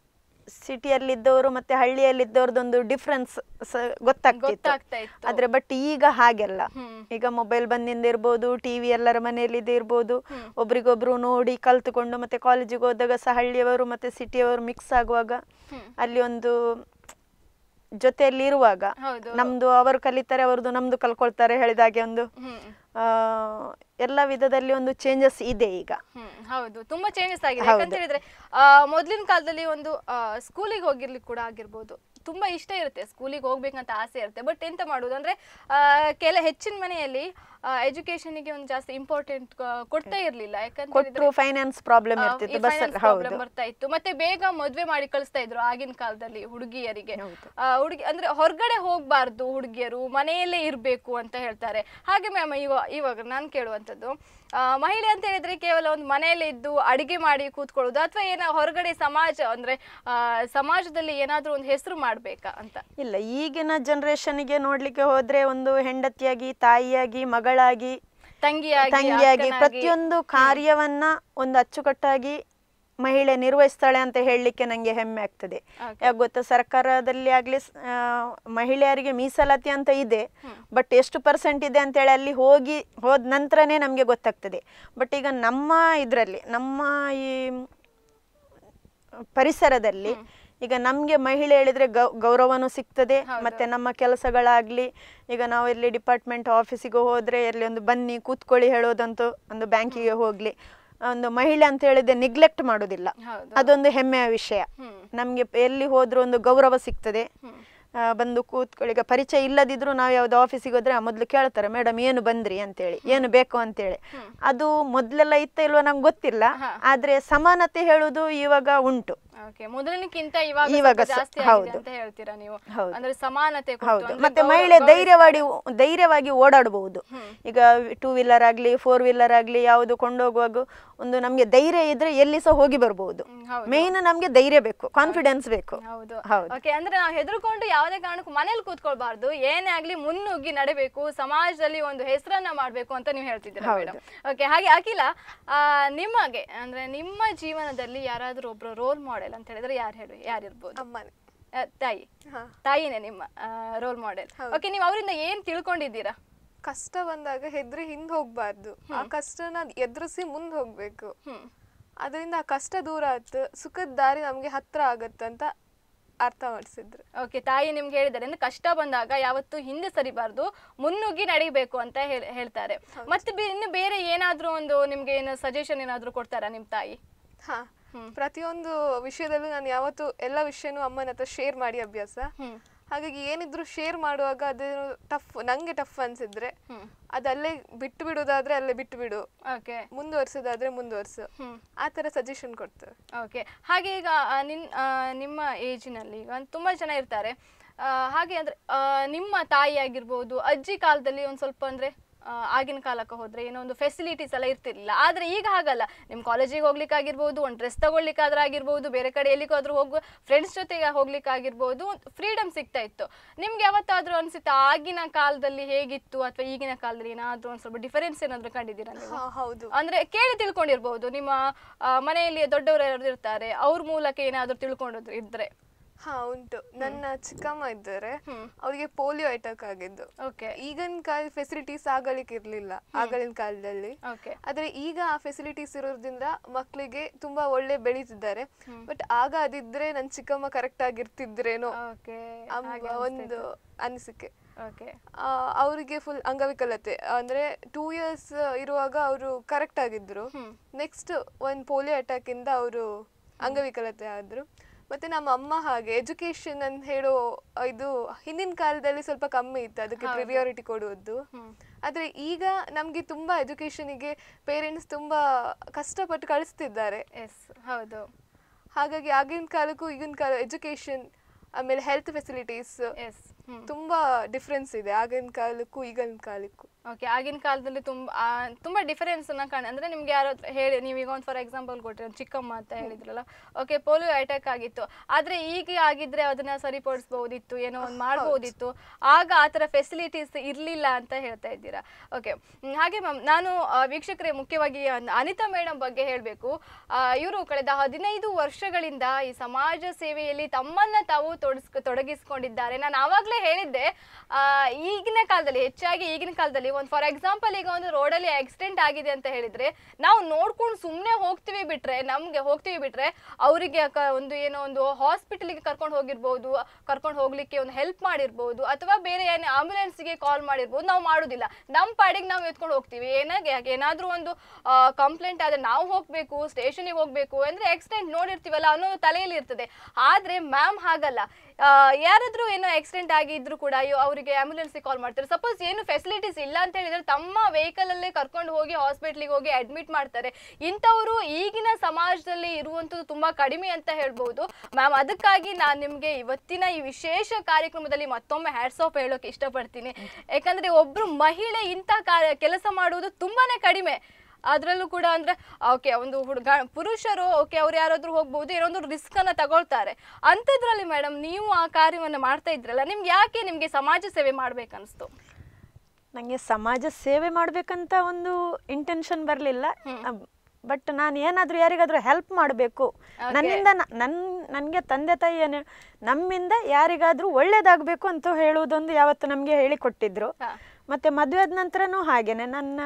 ಸಿಟಿಯಲ್ಲಿದ್ದವರು ಮತ್ತೆ ಹಳ್ಳಿಯಲ್ಲಿದ್ದವ್ರದ್ದೊಂದು ಡಿಫ್ರೆನ್ಸ್ ಗೊತ್ತಾಗ್ತಿತ್ತು
ಗೊತ್ತಾಗ್ತಾ ಇತ್ತು.
ಆದ್ರೆ ಬಟ್ ಈಗ ಹಾಗೆಲ್ಲ
ಹ್ಮ್.
ಈಗ ಮೊಬೈಲ್ ಬಂದಿಂದ ಇರ್ಬೋದು ಟಿವಿ ಎಲ್ಲರ ಮನೆಯಲ್ಲಿದೆ ಇರ್ಬೋದು ಒಬ್ರಿಗೊಬ್ರು ನೋಡಿ ಕಲ್ತುಕೊಂಡು ಮತ್ತೆ ಕಾಲೇಜಿಗೆ ಹೋದಾಗ ಸಹ ಹಳ್ಳಿಯವರು ಮತ್ತೆ ಸಿಟಿಯವರು ಮಿಕ್ಸ್ ಆಗುವಾಗ ಅಲ್ಲಿ ಒಂದು ಜೊತೆಯಲ್ಲಿ ಇರುವಾಗ
ಹೌದು.
ನಮ್ದು ಅವರು ಕಲಿತಾರೆ ಅವ್ರದ್ದು ನಮ್ದು ಕಲ್ಕೊಳ್ತಾರೆ ಹೇಳಿದಾಗೆ ಒಂದು
ಹ್ಮ್
ಆ, ಎಲ್ಲ ವಿಧದಲ್ಲಿ ಒಂದು ಚೇಂಜಸ್ ಇದೆ ಈಗ
ಹ್ಮ್ ಹೌದು ತುಂಬಾ ಚೇಂಜಸ್ ಆಗಿದೆ
ಹೌದು.
ಯಾಕಂತ ಹೇಳಿದ್ರೆ ಆ, ಮೊದ್ಲಿನ ಕಾಲದಲ್ಲಿ ಒಂದು ಸ್ಕೂಲಿಗೆ ಹೋಗಿರ್ಲಿಕ್ಕೆ ಕೂಡ ಆಗಿರ್ಬೋದು ತುಂಬಾ ಇಷ್ಟ ಇರುತ್ತೆ ಸ್ಕೂಲಿಗೆ ಹೋಗ್ಬೇಕಂತ ಆಸೆ ಇರುತ್ತೆ ಬಟ್ ಎಂತ ಮಾಡುದು ಅಂದ್ರೆ ಆ, ಕೆಲ ಹೆಚ್ಚಿನ ಮನೆಯಲ್ಲಿ ಎಜುಕೇಶನ್ಗೆ ಒಂದು ಜಾಸ್ತಿ ಇಂಪಾರ್ಟೆಂಟ್ ಕೊಡ್ತಾ ಇರ್ಲಿಲ್ಲ ಯಾಕಂತ
ಕೊಟ್ಟರು ಫೈನಾನ್ಸ್ ಪ್ರಾಬ್ಲಮ್ ಇರ್ತಿತ್ತು ಬಸ್ ಹೌದು
ಬರ್ತಾ ಇತ್ತು ಮತ್ತೆ ಬೇಗ ಮದ್ವೆ ಮಾಡಿ ಕಳಿಸ್ತಾ ಇದ್ರು ಆಗಿನ ಕಾಲದಲ್ಲಿ ಹುಡುಗಿಯರಿಗೆ
ಹೌದು.
ಆ, ಹುಡುಗಿ ಅಂದ್ರೆ ಹೊರಗಡೆ ಹೋಗ್ಬಾರ್ದು ಹುಡುಗಿಯರು ಮನೆಯಲ್ಲೇ ಇರ್ಬೇಕು ಅಂತ ಹೇಳ್ತಾರೆ ಹಾಗೆ ಮ್ಯಾಮ್ ಇವಾಗ ಇವಾಗ ನಾನು ಕೇಳುವಂಥದ್ದು ಆ, ಮಹಿಳೆ ಅಂತ ಹೇಳಿದ್ರೆ ಕೇವಲ ಒಂದು ಮನೆಯಲ್ಲೇ ಇದ್ದು ಅಡಿಗೆ ಮಾಡಿ ಕೂತ್ಕೊಳ್ಳೋದು ಅಥವಾ ಏನ ಹೊರಗಡೆ ಸಮಾಜ ಅಂದ್ರೆ ಆ, ಸಮಾಜದಲ್ಲಿ ಏನಾದ್ರೂ ಒಂದು ಹೆಸರು ಮಾಡ್ಬೇಕಾ ಅಂತ
ಇಲ್ಲ ಈಗಿನ ಜನರೇಷನ್ಗೆ ನೋಡ್ಲಿಕ್ಕೆ ಹೋದ್ರೆ ಒಂದು ಹೆಂಡತಿಯಾಗಿ ತಾಯಿಯಾಗಿ ಮಗಳಾಗಿ
ತಂಗಿಯಾಗಿ
ತಂಗಿಯಾಗಿ
ಅಕ್ಕನಾಗಿ.
ಪ್ರತಿಯೊಂದು ಕಾರ್ಯವನ್ನ ಒಂದು ಅಚ್ಚುಕಟ್ಟಾಗಿ ಮಹಿಳೆ ನಿರ್ವಹಿಸ್ತಾಳೆ ಅಂತ ಹೇಳಲಿಕ್ಕೆ ನಂಗೆ ಹೆಮ್ಮೆ ಆಗ್ತದೆ
Okay.
ಯಾಕೆ ಗೊತ್ತಾ ಸರ್ಕಾರದಲ್ಲಿ ಆಗ್ಲಿ ಸ್- ಆ, ಮಹಿಳೆಯರಿಗೆ ಮೀಸಲಾತಿ ಅಂತ ಇದೆ ಬಟ್ ಎಷ್ಟು ಪರ್ಸೆಂಟ್ ಇದೆ ಅಂತೇಳಿ ಅಲ್ಲಿ ಹೋಗಿ ಹೋದ ನಂತರನೇ ನಮಗೆ ಗೊತ್ತಾಗ್ತದೆ ಬಟ್ ಈಗ ನಮ್ಮ ಇದರಲ್ಲಿ ನಮ್ಮ ಈ ಪರಿಸರದಲ್ಲಿ ಈಗ ನಮಗೆ ಮಹಿಳೆ ಹೇಳಿದ್ರೆ ಗೌ ಗೌರವನೂ ಸಿಗ್ತದೆ ಮತ್ತೆ ನಮ್ಮ ಕೆಲಸಗಳಾಗ್ಲಿ ಈಗ ನಾವು ಇಲ್ಲಿ ಡಿಪಾರ್ಟ್ಮೆಂಟ್ ಆಫೀಸಿಗೆ ಹೋದ್ರೆ ಎಲ್ಲಿ ಒಂದು ಬನ್ನಿ ಕೂತ್ಕೊಳ್ಳಿ ಹೇಳೋದಂತೂ ಒಂದು ಬ್ಯಾಂಕಿಗೆ ಹೋಗ್ಲಿ ಒಂದು ಮಹಿಳೆ ಅಂತ ಹೇಳಿದ್ರೆ ನಿಗ್ಲೆಕ್ಟ್ ಮಾಡೋದಿಲ್ಲ
ಹೌದು
ಅದೊಂದು ಹೆಮ್ಮೆಯ ವಿಷಯ
ಹ್ಮ್.
ನಮಗೆ ಎಲ್ಲಿ ಹೋದ್ರೂ ಒಂದು ಗೌರವ ಸಿಗ್ತದೆ ಆ, ಬಂದು ಕೂತ್ಕೊಳ್ಳಿ ಈಗ ಪರಿಚಯ ಇಲ್ಲದಿದ್ರು ನಾವು ಯಾವ್ದು ಆಫೀಸಿಗೆ ಹೋದ್ರೆ ಮೊದಲು ಕೇಳ್ತಾರೆ ಮೇಡಮ್ ಏನು ಬಂದ್ರಿ ಅಂತೇಳಿ ಏನು ಬೇಕು ಅಂತೇಳಿ ಅದು ಮೊದಲೆಲ್ಲ ಇತ್ತ ಇಲ್ವೋ ನಂಗೆ ಗೊತ್ತಿಲ್ಲ ಆದ್ರೆ ಸಮಾನತೆ ಹೇಳುವುದು ಇವಾಗ ಉಂಟು
ಓಕೆ ಮೊದಲಿನಕ್ಕಿಂತ ಇವಾಗ
ಇವಾಗ
ಸ್ವಲ್ಪ
ಸ-
ಜಾಸ್ತಿ ಆಗಿದೆ
ಹೌದು.
ಅಂತ ಹೇಳ್ತೀರಾ ನೀವು
ಹೌದು.
ಅಂದ್ರೆ ಸಮಾನತೆ ಕೊಟ್ಟು
ಹೌದು
ಅಂದ್ರೆ
ಮತ್ತೆ
ಗೌರವ-
ಮಹಿಳೆ
ಗೌರವಿಸ್ತಾರೆ.
ಧೈರ್ಯವಾಗಿ ಧೈರ್ಯವಾಗಿ ಓಡಾಡಬಹುದು ಈಗ ಟೂ ವೀಲರ್ ಆಗ್ಲಿ ಫೋರ್ ವೀಲರ್ ಆಗ್ಲಿ ಯಾವುದು ಕೊಂಡೋಗುವಾಗ ಒಂದು ನಮ್ಗೆ ಧೈರ್ಯ ಇದ್ರೆ ಎಲ್ಲಿ ಸಹ ಹೋಗಿ ಬರ್ಬೋದು
ಹ್ಮ್, ಹೌದು.
ಮೇನ್ ನಮ್ಗೆ ಧೈರ್ಯ ಬೇಕು ಕಾನ್ಫಿಡೆನ್ಸ್ ಬೇಕು
ಹೌದು
ಹೌದು.
ಓಕೆ ಅಂದ್ರೆ ನಾವು ಹೆದರ್ಕೊಂಡು ಯಾವುದೇ ಕಾರಣಕ್ಕೂ ಮನೇಲಿ ಕೂತ್ಕೊಳ್ಬಾರ್ದು ಏನೇ ಆಗ್ಲಿ ಮುನ್ನುಗ್ಗಿ ನಡಿಬೇಕು ಸಮಾಜದಲ್ಲಿ ಒಂದು ಹೆಸರನ್ನ ಮಾಡ್ಬೇಕು ಅಂತ ನೀವು ಹೇಳ್ತಿದ್ದೀರಾ
ಹೌದು.
ಮೇಡಮ್ ಓಕೆ ಹಾಗೆ ಅಖಿಲ ಆ, ನಿಮಗೆ ಅಂದ್ರೆ ನಿಮ್ಮ ಜೀವನದಲ್ಲಿ ಯಾರಾದ್ರೂ ಒಬ್ರು ರೋಲ್ ಮಾಡೆಲ್ ಅಂತ ಹೇಳಿದ್ರೆ ಯಾರು ಹೇಳಿ ಯಾರಿರ್ಬೋದು
ಅಮ್ಮನೇ
ಆ, ತಾಯಿ
ಹಾ
ತಾಯಿನೇ ನಿಮ್ಮ ರೋಲ್ ಮಾಡೆಲ್ ಓಕೆ ನೀವು ಅವರಿಂದ ಏನ್ ತಿಳ್ಕೊಂಡಿದ್ದೀರಾ
ಕಷ್ಟ ಬಂದಾಗ ಹೆದ್ರಿ ಹಿಂದ್ ಹೋಗ್ಬಾರ್ದು ಆ ಕಷ್ಟನ ಎದುರಿಸಿ ಮುಂದ್ ಹೋಗ್ಬೇಕು
ಹ್ಮ್
ಅದರಿಂದ ಆ ಕಷ್ಟ ದೂರ ಆಯ್ತು ಸುಖದ ದಾರಿ ನಮ್ಗೆ ಹತ್ರ ಆಗತ್ತಂತ ಅರ್ಥ ಮಾಡಿಸಿದ್ರು
ಓಕೆ ತಾಯಿ ನಿಮ್ಗೆ ಹೇಳಿದ್ದಾರೆ ಅಂದ್ರೆ ಕಷ್ಟ ಬಂದಾಗ ಯಾವತ್ತೂ ಹಿಂದೆ ಸರಿಬಾರ್ದು ಮುನ್ನುಗ್ಗಿ ನಡಿಬೇಕು ಅಂತ ಹೇಳ್- ಹೇಳ್ತಾರೆ ಮತ್ತೆ ಬೆ- ಇನ್ನು ಬೇರೆ ಏನಾದ್ರೂ ಒಂದು ನಿಮ್ಗೆ ಏನು ಸಜೆಷನ್ ಏನಾದ್ರೂ ಕೊಡ್ತಾರಾ ನಿಮ್ ತಾಯಿ
ಹಾ ಪ್ರತಿಯೊಂದು ವಿಷಯದಲ್ಲೂ ನಾನು ಯಾವತ್ತು ಎಲ್ಲ ವಿಷಯನೂ ಅಮ್ಮನ ಹತ್ರ ಶೇರ್ ಮಾಡಿ ಅಭ್ಯಾಸ
ಹ್ಮ್
ಹಾಗಾಗಿ ಏನಿದ್ರು ಶೇರ್ ಮಾಡುವಾಗ ಅದು ಟಫ್ ನಂಗೆ ಟಫ್ ಅನ್ಸಿದ್ರೆ
ಹ್ಮ್
ಅದಲ್ಲೇ ಬಿಟ್ಟು ಬಿಡೋದಾದ್ರೆ ಅಲ್ಲೇ ಬಿಟ್ಟು ಬಿಡು
ಓಕೆ
ಮುಂದುವರ್ಸೋದಾದ್ರೆ ಮುಂದುವರ್ಸು
ಹ್ಮ್
ಆ ಥರ ಸಜೆಷನ್ ಕೊಡ್ತಾರೆ
ಓಕೆ ಹಾಗೆ ಈಗ ಆ, ನಿನ್ ಆ, ನಿಮ್ಮ ಏಜಿನಲ್ಲಿ ಈಗ ತುಂಬಾ ಜನ ಇರ್ತಾರೆ ಆ, ಹಾಗೆ ಅಂದ್ರೆ ಆ, ನಿಮ್ಮ ತಾಯಿ ಆಗಿರ್ಬೋದು ಅಜ್ಜಿ ಕಾಲದಲ್ಲಿ ಒಂದು ಸ್ವಲ್ಪ ಅಂದ್ರೆ ಆ, ಆಗಿನ ಕಾಲಕ್ಕೆ ಹೋದ್ರೆ ಏನೋ ಒಂದು ಫೆಸಿಲಿಟೀಸ್ ಎಲ್ಲ ಇರ್ತಿರ್ಲಿಲ್ಲ ಆದ್ರೆ ಈಗ ಹಾಗಲ್ಲ ನಿಮ್ಮ ಕಾಲೇಜಿಗೆ ಹೋಗ್ಲಿಕ್ಕಾಗಿರ್ಬೋದು ಒಂದು ಡ್ರೆಸ್ ತಗೊಳ್ಲಿಕ್ಕಾದ್ರೂ ಆಗಿರ್ಬೋದು ಬೇರೆ ಕಡೆ ಎಲ್ಲಿಗಾದ್ರೂ ಹೋಗುವ ಫ್ರೆಂಡ್ಸ್ ಜೊತೆಗೆ ಹೋಗ್ಲಿಕ್ಕಾಗಿರ್ಬೋದು ಫ್ರೀಡಮ್ ಸಿಗ್ತಾ ಇತ್ತು ನಿಮ್ಗೆ ಯಾವತ್ತಾದ್ರೂ ಅನ್ಸುತ್ತಾ ಆಗಿನ ಕಾಲದಲ್ಲಿ ಹೇಗಿತ್ತು ಅಥವಾ ಈಗಿನ ಕಾಲದಲ್ಲಿ ಏನಾದ್ರೂ ಒಂದು ಸ್ವಲ್ಪ ಡಿಫರೆನ್ಸ್ ಏನಾದ್ರೂ ಕಂಡಿದ್ದೀರಾ ನೀವು
ಹಾ ಹೌದು
ಅಂದ್ರೆ ಕೇಳಿ ತಿಳ್ಕೊಂಡಿರ್ಬಹುದು ನಿಮ್ಮ ಆ, ಮನೆಯಲ್ಲಿ ದೊಡ್ಡವರು ಯಾರಾದ್ರು ಇರ್ತಾರೆ ಅವ್ರ ಮೂಲಕ ಏನಾದ್ರೂ ತಿಳ್ಕೊಂಡಿದ್ರು ಇದ್ರೆ
ಹಾ ಉಂಟು ನನ್ನ ಚಿಕ್ಕಮ್ಮ ಇದ್ದಾರೆ
ಹ್ಮ್.
ಅವರಿಗೆ ಪೋಲಿಯೋ ಅಟ್ಯಾಕ್ ಆಗಿದ್ದು
ಓಕೆ
ಈಗಿನ ಕಾಲ ಫೆಸಿಲಿಟೀಸ್ ಆಗಲಿಕ್ಕೆ ಇರ್ಲಿಲ್ಲ ಆಗಿನ ಕಾಲದಲ್ಲಿ
ಓಕೆ
ಆದ್ರೆ ಈಗ ಆ ಫೆಸಿಲಿಟೀಸ್ ಇರೋದ್ರಿಂದ ಮಕ್ಕಳಿಗೆ ತುಂಬಾ ಒಳ್ಳೆ ಬೆಳೀತಿದ್ದಾರೆ ಬಟ್ ಆಗ ಅದಿದ್ರೆ ನನ್ನ ಚಿಕ್ಕಮ್ಮ ಕರೆಕ್ಟ್ ಆಗಿರ್ತಿದ್ರೇನೋ
ಓಕೆ
ಎಂಬ ಒಂದು ಅನಿಸಿಕೆ
ಓಕೆ
ಆ, ಅವರಿಗೆ ಫುಲ್ ಅಂಗವಿಕಲತೆ ಅಂದ್ರೆ ಟೂ ಇಯರ್ಸ್ ಇರುವಾಗ ಅವರು ಕರೆಕ್ಟ್ ಆಗಿದ್ರು ನೆಕ್ಸ್ಟ್ ಒಂದು ಪೋಲಿಯೋ ಅಟ್ಯಾಕ್ ಇಂದ ಅವರು ಅಂಗವಿಕಲತೆ ಆದ್ರು ಮತ್ತೆ ನಮ್ಮ ಅಮ್ಮ ಹಾಗೆ ಎಜುಕೇಶನ್ ಅಂತ ಹೇಳೋ ಇದು ಹಿಂದಿನ ಕಾಲದಲ್ಲಿ ಸ್ವಲ್ಪ ಕಮ್ಮಿ ಇತ್ತು ಅದಕ್ಕೆ ಪ್ರಿಯಾರಿಟಿ ಕೊಡುವುದು ಆದ್ರೆ ಈಗ ನಮ್ಗೆ ತುಂಬಾ ಎಜುಕೇಶನಿಗೆ ಪೇರೆಂಟ್ಸ್ ತುಂಬಾ ಕಷ್ಟಪಟ್ಟು ಕಳಿಸ್ತಿದ್ದಾರೆ
ಎಸ್ ಹೌದು
ಹಾಗಾಗಿ ಆಗಿನ ಕಾಲಕ್ಕೂ ಈಗಿನ ಕಾಲ ಎಜುಕೇಶನ್ ಆಮೇಲೆ ಹೆಲ್ತ್ ಫೆಸಿಲಿಟೀಸ್
ಎಸ್
ತುಂಬಾ ಡಿಫ್ರೆನ್ಸ್ ಇದೆ ಆಗಿನ ಕಾಲಕ್ಕೂ ಈಗಿನ ಕಾಲಕ್ಕೂ
ಓಕೆ ಆಗಿನ ಕಾಲದಲ್ಲಿ ತುಂಬ ಆ, ತುಂಬಾ ಡಿಫರೆನ್ಸ್ ಅನ್ನ ಕಾಣ ಅಂದ್ರೆ ನಿಮ್ಗೆ ಯಾರೋ ಹತ್ರ ಹೇಳಿ ನೀವೀಗ ಒಂದು ಫಾರ್ ಎಕ್ಸಾಂಪಲ್ ಕೊಟ್ರಿ ಒಂದು ಚಿಕ್ಕಮ್ಮ ಅಂತ ಹೇಳಿದ್ರಲ್ಲ ಓಕೆ ಪೋಲಿಯೋ ಅಟ್ಯಾಕ್ ಆಗಿತ್ತು ಆದ್ರೆ ಈಗ ಆಗಿದ್ರೆ ಅದನ್ನ ಸರಿಪಡಿಸ್ಬೋದಿತ್ತು ಏನೋ ಒಂದು ಮಾಡ್ಬೋದಿತ್ತು ಆಗ ಆ ಥರ ಫೆಸಿಲಿಟೀಸ್ ಇರಲಿಲ್ಲ ಅಂತ ಹೇಳ್ತಾ ಇದ್ದೀರಾ ಓಕೆ ಹಾಗೆ ಮ್ಯಾಮ್ ನಾನು ಆ, ವೀಕ್ಷಕರೇ ಮುಖ್ಯವಾಗಿ ಅನ್- ಅನಿತಾ ಮೇಡಮ್ ಬಗ್ಗೆ ಹೇಳಬೇಕು ಇವರು ಕಳೆದ ಹದಿನೈದು ವರ್ಷಗಳಿಂದ ಈ ಸಮಾಜ ಸೇವೆಯಲ್ಲಿ ತಮ್ಮನ್ನ ತಾವು ತೊಡಸ್ ತೊಡಗಿಸ್ಕೊಂಡಿದ್ದಾರೆ ನಾನು ಆವಾಗಲೇ ಹೇಳಿದ್ದೆ ಆ, ಈಗಿನ ಕಾಲದಲ್ಲಿ ಹೆಚ್ಚಾಗಿ ಈಗಿನ ಕಾಲದಲ್ಲಿ ಒಂದು ಫಾರ್ ಎಕ್ಸಾಂಪಲ್ ಈಗ ಒಂದು ರೋಡಲ್ಲಿ ಆಕ್ಸಿಡೆಂಟ್ ಆಗಿದೆ ಅಂತ ಹೇಳಿದ್ರೆ ನಾವು ನೋಡ್ಕೊಂಡು ಸುಮ್ಮನೆ ಹೋಗ್ತೀವಿ ಬಿಟ್ರೆ ನಮ್ಗೆ ಹೋಗ್ತೀವಿ ಬಿಟ್ರೆ ಅವರಿಗೆ ಒಂದು ಏನೋ ಒಂದು ಹಾಸ್ಪಿಟಲ್ಗೆ ಕರ್ಕೊಂಡು ಹೋಗಿರ್ಬೋದು ಕರ್ಕೊಂಡು ಹೋಗ್ಲಿಕ್ಕೆ ಒಂದು ಹೆಲ್ಪ್ ಮಾಡಿರ್ಬೋದು ಅಥವಾ ಬೇರೆ ಏನು ಆಂಬ್ಯುಲೆನ್ಸ್ಗೆ ಕಾಲ್ ಮಾಡಿರ್ಬೋದು ನಾವು ಮಾಡೋದಿಲ್ಲ ನಮ್ಮ ಪಾಡಿಗೆ ನಾವು ಎತ್ಕೊಂಡು ಹೋಗ್ತೀವಿ ಏನಾಗೆ ಏನಾದರೂ ಒಂದು ಕಂಪ್ಲೇಂಟ್ ಆದರೆ ನಾವು ಹೋಗಬೇಕು ಸ್ಟೇಷನಿಗೆ ಹೋಗಬೇಕು ಅಂದರೆ ಆಕ್ಸಿಡೆಂಟ್ ನೋಡಿರ್ತೀವಲ್ಲ ಅನ್ನೋದು ತಲೆಯಲ್ಲಿ ಇರ್ತದೆ ಆದರೆ ಮ್ಯಾಮ್ ಹಾಗಲ್ಲ ಆ, ಯಾರಾದ್ರೂ ಏನೋ ಆಕ್ಸಿಡೆಂಟ್ ಆಗಿದ್ರು ಕೂಡ ಅಯ್ಯೋ ಅವರಿಗೆ ಆಂಬ್ಯುಲೆನ್ಸ್ಗೆ ಕಾಲ್ ಮಾಡ್ತಾರೆ ಸಪೋಸ್ ಏನು ಫೆಸಿಲಿಟೀಸ್ ಇಲ್ಲ ಅಂತ ಹೇಳಿದ್ರೆ ತಮ್ಮ ವೆಹಿಕಲ್ ಅಲ್ಲೇ ಕರ್ಕೊಂಡು ಹೋಗಿ ಹಾಸ್ಪಿಟ್ಲಿಗೆ ಹೋಗಿ ಅಡ್ಮಿಟ್ ಮಾಡ್ತಾರೆ ಇಂಥವರು ಈಗಿನ ಸಮಾಜದಲ್ಲಿ ಇರುವಂಥದ್ದು ತುಂಬಾ ಕಡಿಮೆ ಅಂತ ಹೇಳ್ಬೋದು ಮ್ಯಾಮ್ ಅದಕ್ಕಾಗಿ ನಾನು ನಿಮಗೆ ಇವತ್ತಿನ ಈ ವಿಶೇಷ ಕಾರ್ಯಕ್ರಮದಲ್ಲಿ ಮತ್ತೊಮ್ಮೆ ಹ್ಯಾಟ್ಸ್ ಆಫ್ ಹೇಳೋಕೆ ಇಷ್ಟಪಡ್ತೀನಿ ಯಾಕಂದ್ರೆ ಒಬ್ರು ಮಹಿಳೆ ಇಂಥ ಕಾ- ಕೆಲಸ ಮಾಡುವುದು ತುಂಬಾನೇ ಕಡಿಮೆ ಅದರಲ್ಲೂ ಕೂಡ ಅಂದ್ರೆ ಓಕೆ ಒಂದು ಹುಡುಗ ಪುರುಷರು ಓಕೆ ಅವ್ರು ಯಾರಾದ್ರೂ ಹೋಗ್ಬೋದು ಏನೋ ಒಂದು ರಿಸ್ಕ್ ಅನ್ನ ತಗೊಳ್ತಾರೆ ಅಂಥದ್ರಲ್ಲಿ ಮೇಡಮ್ ನೀವು ಆ ಕಾರ್ಯವನ್ನ ಮಾಡ್ತಾ ಇದ್ರಲ್ಲ ನಿಮ್ಗೆ ಯಾಕೆ ನಿಮ್ಗೆ ಸಮಾಜ ಸೇವೆ ಮಾಡ್ಬೇಕನ್ಸ್ತು
ನನಗೆ ಸಮಾಜ ಸೇವೆ ಮಾಡಬೇಕಂತ ಒಂದು ಇಂಟೆನ್ಷನ್ ಬರಲಿಲ್ಲ ಬಟ್ ನಾನು ಏನಾದರೂ ಯಾರಿಗಾದರೂ ಹೆಲ್ಪ್ ಮಾಡಬೇಕು ನನ್ನಿಂದ ನ- ನನ್ ನನಗೆ ತಂದೆ ತಾಯಿ ಏನು ನಮ್ಮಿಂದ ಯಾರಿಗಾದರೂ ಒಳ್ಳೇದಾಗಬೇಕು ಅಂತ ಹೇಳುವುದೊಂದು ಯಾವತ್ತು ನಮಗೆ ಹೇಳಿಕೊಟ್ಟಿದ್ರು
ಹಾ.
ಮತ್ತು ಮದುವೆ ಆದ ನಂತರನೂ ಹಾಗೇನೆ ನನ್ನ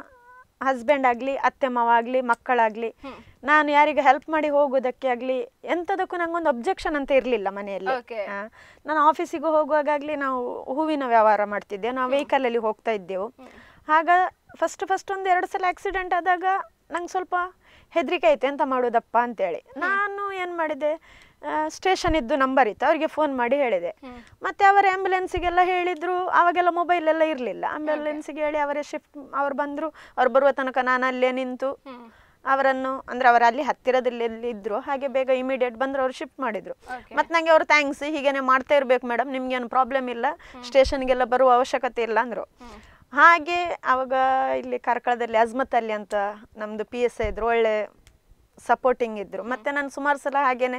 ಹಸ್ಬೆಂಡ್ ಆಗಲಿ ಅತ್ತೆ ಮಾವ ಆಗಲಿ ಮಕ್ಕಳಾಗಲಿ ನಾನು ಯಾರಿಗೆ ಹೆಲ್ಪ್ ಮಾಡಿ ಹೋಗೋದಕ್ಕೆ ಆಗಲಿ ಎಂಥದಕ್ಕೂ ನಂಗೊಂದು ಅಬ್ಜೆಕ್ಷನ್ ಅಂತ ಇರಲಿಲ್ಲ ಮನೆಯಲ್ಲಿ
Okay.
ಆ, ನಾನು ಆಫೀಸಿಗೆ ಹೋಗುವಾಗಲಿ ನಾವು ಹೂವಿನ ವ್ಯವಹಾರ ಮಾಡ್ತಿದ್ದೆ ನಾವು ವೆಹಿಕಲಲ್ಲಿ ಹೋಗ್ತಾ ಇದ್ದೆವು ಆಗ ಫಸ್ಟ್ ಫಸ್ಟ್ ಒಂದು ಎರಡು ಸಲ ಆಕ್ಸಿಡೆಂಟ್ ಆದಾಗ ನಂಗೆ ಸ್ವಲ್ಪ ಹೆದರಿಕೆ ಆಯ್ತು ಎಂತ ಮಾಡೋದಪ್ಪ ಅಂತೇಳಿ ನಾನು ಏನು ಮಾಡಿದೆ ಸ್ಟೇಷನ್ ಇದ್ದು ನಂಬರ್ ಇತ್ತು ಅವರಿಗೆ ಫೋನ್ ಮಾಡಿ ಹೇಳಿದೆ ಮತ್ತೆ ಅವರ ಆ್ಯಂಬುಲೆನ್ಸಿಗೆಲ್ಲ ಹೇಳಿದ್ರು ಅವಾಗೆಲ್ಲ ಮೊಬೈಲ್ ಎಲ್ಲ ಇರಲಿಲ್ಲ ಆಂಬ್ಯುಲೆನ್ಸಿಗೆ ಹೇಳಿ ಅವರೇ ಶಿಫ್ಟ್ ಅವ್ರು ಬಂದರು ಅವ್ರು ಬರುವ ತನಕ ನಾನು ಅಲ್ಲೇ ನಿಂತು ಅವರನ್ನು ಅಂದ್ರೆ ಅವರು ಅಲ್ಲಿ ಹತ್ತಿರದಲ್ಲಿ ಎಲ್ಲಿ ಇದ್ರು ಹಾಗೆ ಬೇಗ ಇಮಿಡಿಯೇಟ್ ಬಂದ್ರು ಅವ್ರು ಶಿಫ್ಟ್ ಮಾಡಿದ್ರು
Okay.
ಮತ್ತೆ ನಂಗೆ ಅವ್ರು ಥ್ಯಾಂಕ್ಸ್ ಹೀಗೇನೆ ಮಾಡ್ತಾ ಇರ್ಬೇಕು ಮೇಡಮ್ ನಿಮ್ಗೇನು ಪ್ರಾಬ್ಲಮ್ ಇಲ್ಲ ಸ್ಟೇಷನ್ಗೆಲ್ಲ ಬರುವ ಅವಶ್ಯಕತೆ ಇಲ್ಲ ಅಂದರು ಹಾಗೆ ಅವಾಗ ಇಲ್ಲಿ ಕಾರ್ಕಳದಲ್ಲಿ ಅಜ್ಮತ್ ಅಲ್ಲಿ ಅಂತ ನಮ್ಮದು ಪಿ ಎಸ್ ಐ ಇದ್ರು ಒಳ್ಳೆ ಸಪೋರ್ಟಿಂಗ್ ಇದ್ರು ಮತ್ತೆ ನಾನು ಸುಮಾರು ಸಲ ಹಾಗೇನೆ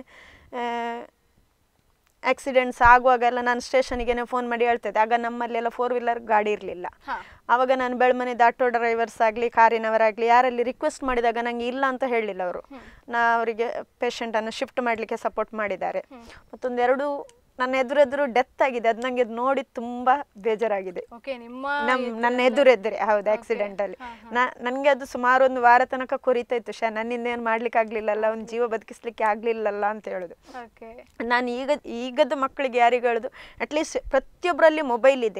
ಆಕ್ಸಿಡೆಂಟ್ಸ್ ಆಗುವಾಗೆಲ್ಲ ನಾನು ಸ್ಟೇಷನಿಗೆ ಫೋನ್ ಮಾಡಿ ಹೇಳ್ತಿದ್ದೆ ಆಗ ನಮ್ಮಲ್ಲೆಲ್ಲ ಫೋರ್ ವೀಲರ್ ಗಾಡಿ ಇರಲಿಲ್ಲ
ಹಾ.
ಆವಾಗ ನಾನು ಬೆಳ್ಮನೆದ ಆಟೋ ಡ್ರೈವರ್ಸ್ ಆಗಲಿ ಕಾರಿನವರಾಗಲಿ ಯಾರಲ್ಲಿ ರಿಕ್ವೆಸ್ಟ್ ಮಾಡಿದಾಗ ನಂಗೆ ಇಲ್ಲ ಅಂತ ಹೇಳಲಿಲ್ಲ ಅವರು ನಾ ಅವರಿಗೆ ಪೇಷಂಟನ್ನು ಶಿಫ್ಟ್ ಮಾಡಲಿಕ್ಕೆ ಸಪೋರ್ಟ್ ಮಾಡಿದ್ದಾರೆ ಮತ್ತೊಂದೆರಡು ನನ್ನ ಎದುರೆದುರು ಡೆತ್ ಆಗಿದೆ ಅದು ನನಗೆ ನೋಡಿ ತುಂಬ ಬೇಜಾರಾಗಿದೆ
ಓಕೆ ನಿಮ್ಮ
ನಮ್ ನನ್ನ ಎದುರೆದುರೆ ಹೌದು ಆಕ್ಸಿಡೆಂಟ್ ಅಲ್ಲಿ ನನಗೆ ಅದು ಸುಮಾರು ಒಂದು ವಾರ ತನಕ ಕೊರಿತಾ ಇತ್ತು ಶಾ ನನ್ನಿಂದ ಏನು ಮಾಡ್ಲಿಕ್ಕೆ ಆಗ್ಲಿಲ್ಲಲ್ಲ ಒಂದು ಜೀವ ಬದುಕಿಸ್ಲಿಕ್ಕೆ ಆಗ್ಲಿಲ್ಲಲ್ಲ ಅಂತ ಹೇಳುದು
ಓಕೆ
ನಾನು ಈಗ ಈಗದ ಮಕ್ಕಳಿಗೆ ಯಾರಿಗೆ ಹೇಳುದು ಅಟ್ಲೀಸ್ಟ್ ಪ್ರತಿಯೊಬ್ಬರಲ್ಲಿ ಮೊಬೈಲ್ ಇದೆ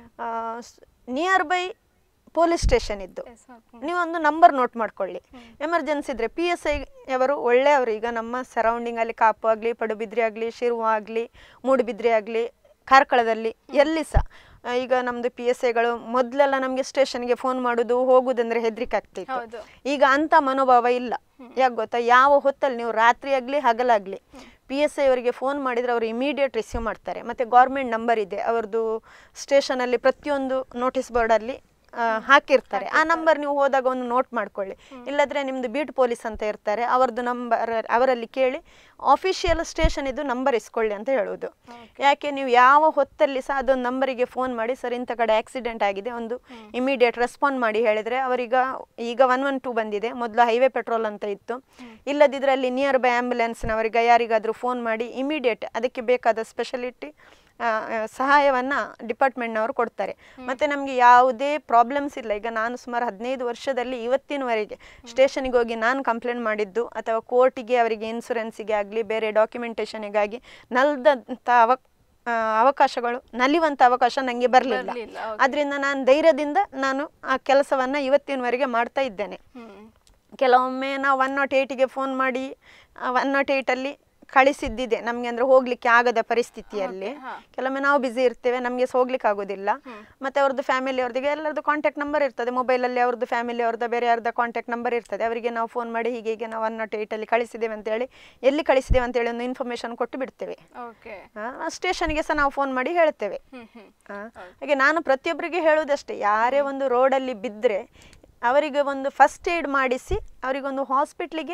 ನಿಯರ್ ಬೈ ಪೊಲೀಸ್ ಸ್ಟೇಷನ್ ಇದ್ದು ನೀವೊಂದು ನಂಬರ್ ನೋಟ್ ಮಾಡ್ಕೊಳ್ಳಿ ಎಮರ್ಜೆನ್ಸಿ ಇದ್ರೆ ಪಿ ಎಸ್ ಐ ಅವರು ಒಳ್ಳೆಯವರು ಈಗ ನಮ್ಮ ಸರೌಂಡಿಂಗಲ್ಲಿ ಕಾಪು ಆಗಲಿ ಪಡುಬಿದ್ರಿ ಆಗಲಿ ಶಿರುವ ಆಗಲಿ ಮೂಡುಬಿದ್ರಿ ಆಗಲಿ ಕಾರ್ಕಳದಲ್ಲಿ ಎಲ್ಲಿ ಸಹ ಆ, ಈಗ ನಮ್ಮದು ಪಿ ಎಸ್ ಐಗಳು ಮೊದಲೆಲ್ಲ ನಮಗೆ ಸ್ಟೇಷನ್ಗೆ ಫೋನ್ ಮಾಡೋದು ಹೋಗುದಂದ್ರೆ ಹೆದರಿಕೆ ಆಗ್ತಿತ್ತು
ಹೌದು.
ಈಗ ಅಂಥ ಮನೋಭಾವ ಇಲ್ಲ ಯಾಕೆ ಗೊತ್ತಾ ಯಾವ ಹೊತ್ತಲ್ಲಿ ನೀವು ರಾತ್ರಿ ಆಗಲಿ ಹಗಲಾಗಲಿ ಪಿ ಎಸ್ ಐ ಅವರಿಗೆ ಫೋನ್ ಮಾಡಿದರೆ ಅವರು ಇಮಿಡಿಯೇಟ್ ರಿಸೀವ್ ಮಾಡ್ತಾರೆ ಮತ್ತು ಗೌರ್ಮೆಂಟ್ ನಂಬರ್ ಇದೆ ಅವ್ರದ್ದು ಸ್ಟೇಷನಲ್ಲಿ ಪ್ರತಿಯೊಂದು ನೋಟಿಸ್ ಬೋರ್ಡಲ್ಲಿ ಆ, ಹಾಕಿರ್ತಾರೆ ಆ ನಂಬರ್ ನೀವು ಹೋದಾಗ ಒಂದು ನೋಟ್ ಮಾಡ್ಕೊಳ್ಳಿ ಇಲ್ಲದ್ರೆ ನಿಮ್ದು ಬೀಟ್ ಪೊಲೀಸ್ ಅಂತ ಇರ್ತಾರೆ ಅವ್ರದ್ದು ನಂಬರ್ ಅವರಲ್ಲಿ ಕೇಳಿ ಆಫಿಷಿಯಲ್ ಸ್ಟೇಷನ್ ಇದು ನಂಬರ್ ಇಸ್ಕೊಳ್ಳಿ ಅಂತ ಹೇಳುವುದು ಯಾಕೆ ನೀವು ಯಾವ ಹೊತ್ತಲ್ಲಿ ಸಹ ಅದೊಂದು ನಂಬರಿಗೆ ಫೋನ್ ಮಾಡಿ ಸರ್ ಇಂಥ ಕಡೆ ಆಕ್ಸಿಡೆಂಟ್ ಆಗಿದೆ ಒಂದು ಇಮಿಡಿಯೇಟ್ ರೆಸ್ಪಾಂಡ್ ಮಾಡಿ ಹೇಳಿದರೆ ಅವರೀಗ ಈಗ ಒನ್ ಒನ್ ಟೂ ಬಂದಿದೆ ಮೊದಲು ಹೈವೇ ಪೆಟ್ರೋಲ್ ಅಂತ ಇತ್ತು ಇಲ್ಲದಿದ್ದರೆ ಅಲ್ಲಿ ನಿಯರ್ ಬೈ ಆ್ಯಂಬುಲೆನ್ಸ್ನವರಿಗೆ ಯಾರಿಗಾದರೂ ಫೋನ್ ಮಾಡಿ ಇಮಿಡಿಯೇಟ್ ಅದಕ್ಕೆ ಬೇಕಾದ ಸ್ಪೆಷಲಿಟಿ ಸಹಾಯವನ್ನು ಡಿಪಾರ್ಟ್ಮೆಂಟ್ನವರು ಕೊಡ್ತಾರೆ ಮತ್ತು ನಮಗೆ ಯಾವುದೇ ಪ್ರಾಬ್ಲಮ್ಸ್ ಇಲ್ಲ ಈಗ ನಾನು ಸುಮಾರು ಹದಿನೈದು ವರ್ಷದಲ್ಲಿ ಇವತ್ತಿನವರೆಗೆ ಸ್ಟೇಷನಿಗೆ ಹೋಗಿ ನಾನು ಕಂಪ್ಲೇಂಟ್ ಮಾಡಿದ್ದು ಅಥವಾ ಕೋರ್ಟಿಗೆ ಅವರಿಗೆ ಇನ್ಸೂರೆನ್ಸಿಗೆ ಆಗಲಿ ಬೇರೆ ಡಾಕ್ಯುಮೆಂಟೇಷನಿಗಾಗಿ ನಲ್ದಂಥ ಅವ ಆ, ಅವಕಾಶಗಳು ನಲಿಯುವಂಥ ಅವಕಾಶ ನನಗೆ ಬರಲಿಲ್ಲ
ಬರ್ಲಿಲ್ಲ, okay.
ಅದರಿಂದ ನಾನು ಧೈರ್ಯದಿಂದ ನಾನು ಆ ಕೆಲಸವನ್ನು ಇವತ್ತಿನವರೆಗೆ ಮಾಡ್ತಾ ಇದ್ದೇನೆ
ಹ್ಮ್
ಕೆಲವೊಮ್ಮೆ ನಾವು ಒನ್ ನಾಟ್ ಏಯ್ಟಿಗೆ ಫೋನ್ ಮಾಡಿ ಒನ್ ನಾಟ್ ಏಯ್ಟಲ್ಲಿ ಕಳಿಸಿದ್ದಿದೆ ನಮ್ಗೆ ಅಂದ್ರೆ ಹೋಗ್ಲಿಕ್ಕೆ ಆಗದ ಪರಿಸ್ಥಿತಿಯಲ್ಲಿ
Okay, ಹಾ.
ಕೆಲವೊಮ್ಮೆ ನಾವು ಬಿಸಿ ಇರ್ತೇವೆ ನಮಗೆ ಹೋಗ್ಲಿಕ್ಕೆ ಆಗೋದಿಲ್ಲ ಮತ್ತೆ ಅವ್ರದ್ದು ಫ್ಯಾಮಿಲಿ ಅವ್ರದ್ದು ಎಲ್ಲರದ್ದು ಕಾಂಟ್ಯಾಕ್ಟ್ ನಂಬರ್ ಇರ್ತದೆ ಮೊಬೈಲಲ್ಲಿ ಅವ್ರದ್ದು ಫ್ಯಾಮಿಲಿ ಅವ್ರದ್ದು ಬೇರೆ ಯಾರ್ದ ಕಾಂಟ್ಯಾಕ್ಟ್ ನಂಬರ್ ಇರ್ತದೆ ಅವರಿಗೆ ನಾವು ಫೋನ್ ಮಾಡಿ ಹೀಗೆ ಹೀಗೆ ನಾವು ಒನ್ ನಾಟ್ ಏಯ್ಟಲ್ಲಿ ಕಳಿಸಿದ್ದೇವೆ ಅಂತೇಳಿ ಎಲ್ಲಿ ಕಳಿಸಿದ್ದೇವೆ ಅಂತೇಳಿ ಒಂದು ಇನ್ಫಾರ್ಮೇಶನ್ ಕೊಟ್ಟು ಬಿಡ್ತೇವೆ
ಓಕೆ
ಸ್ಟೇಷನ್ಗೆ ಸಹ ನಾವು ಫೋನ್ ಮಾಡಿ ಹೇಳ್ತೇವೆ
ಹ್ಮ್ ಹ್ಮ್
ಆ, ಹಾಗೆ ನಾನು ಪ್ರತಿಯೊಬ್ಬರಿಗೆ ಹೇಳುವುದಷ್ಟೇ ಯಾರೇ ಒಂದು ರೋಡಲ್ಲಿ ಬಿದ್ದರೆ ಅವರಿಗೆ ಒಂದು ಫಸ್ಟ್ ಏಡ್ ಮಾಡಿಸಿ ಅವರಿಗೊಂದು ಹಾಸ್ಪಿಟ್ಲಿಗೆ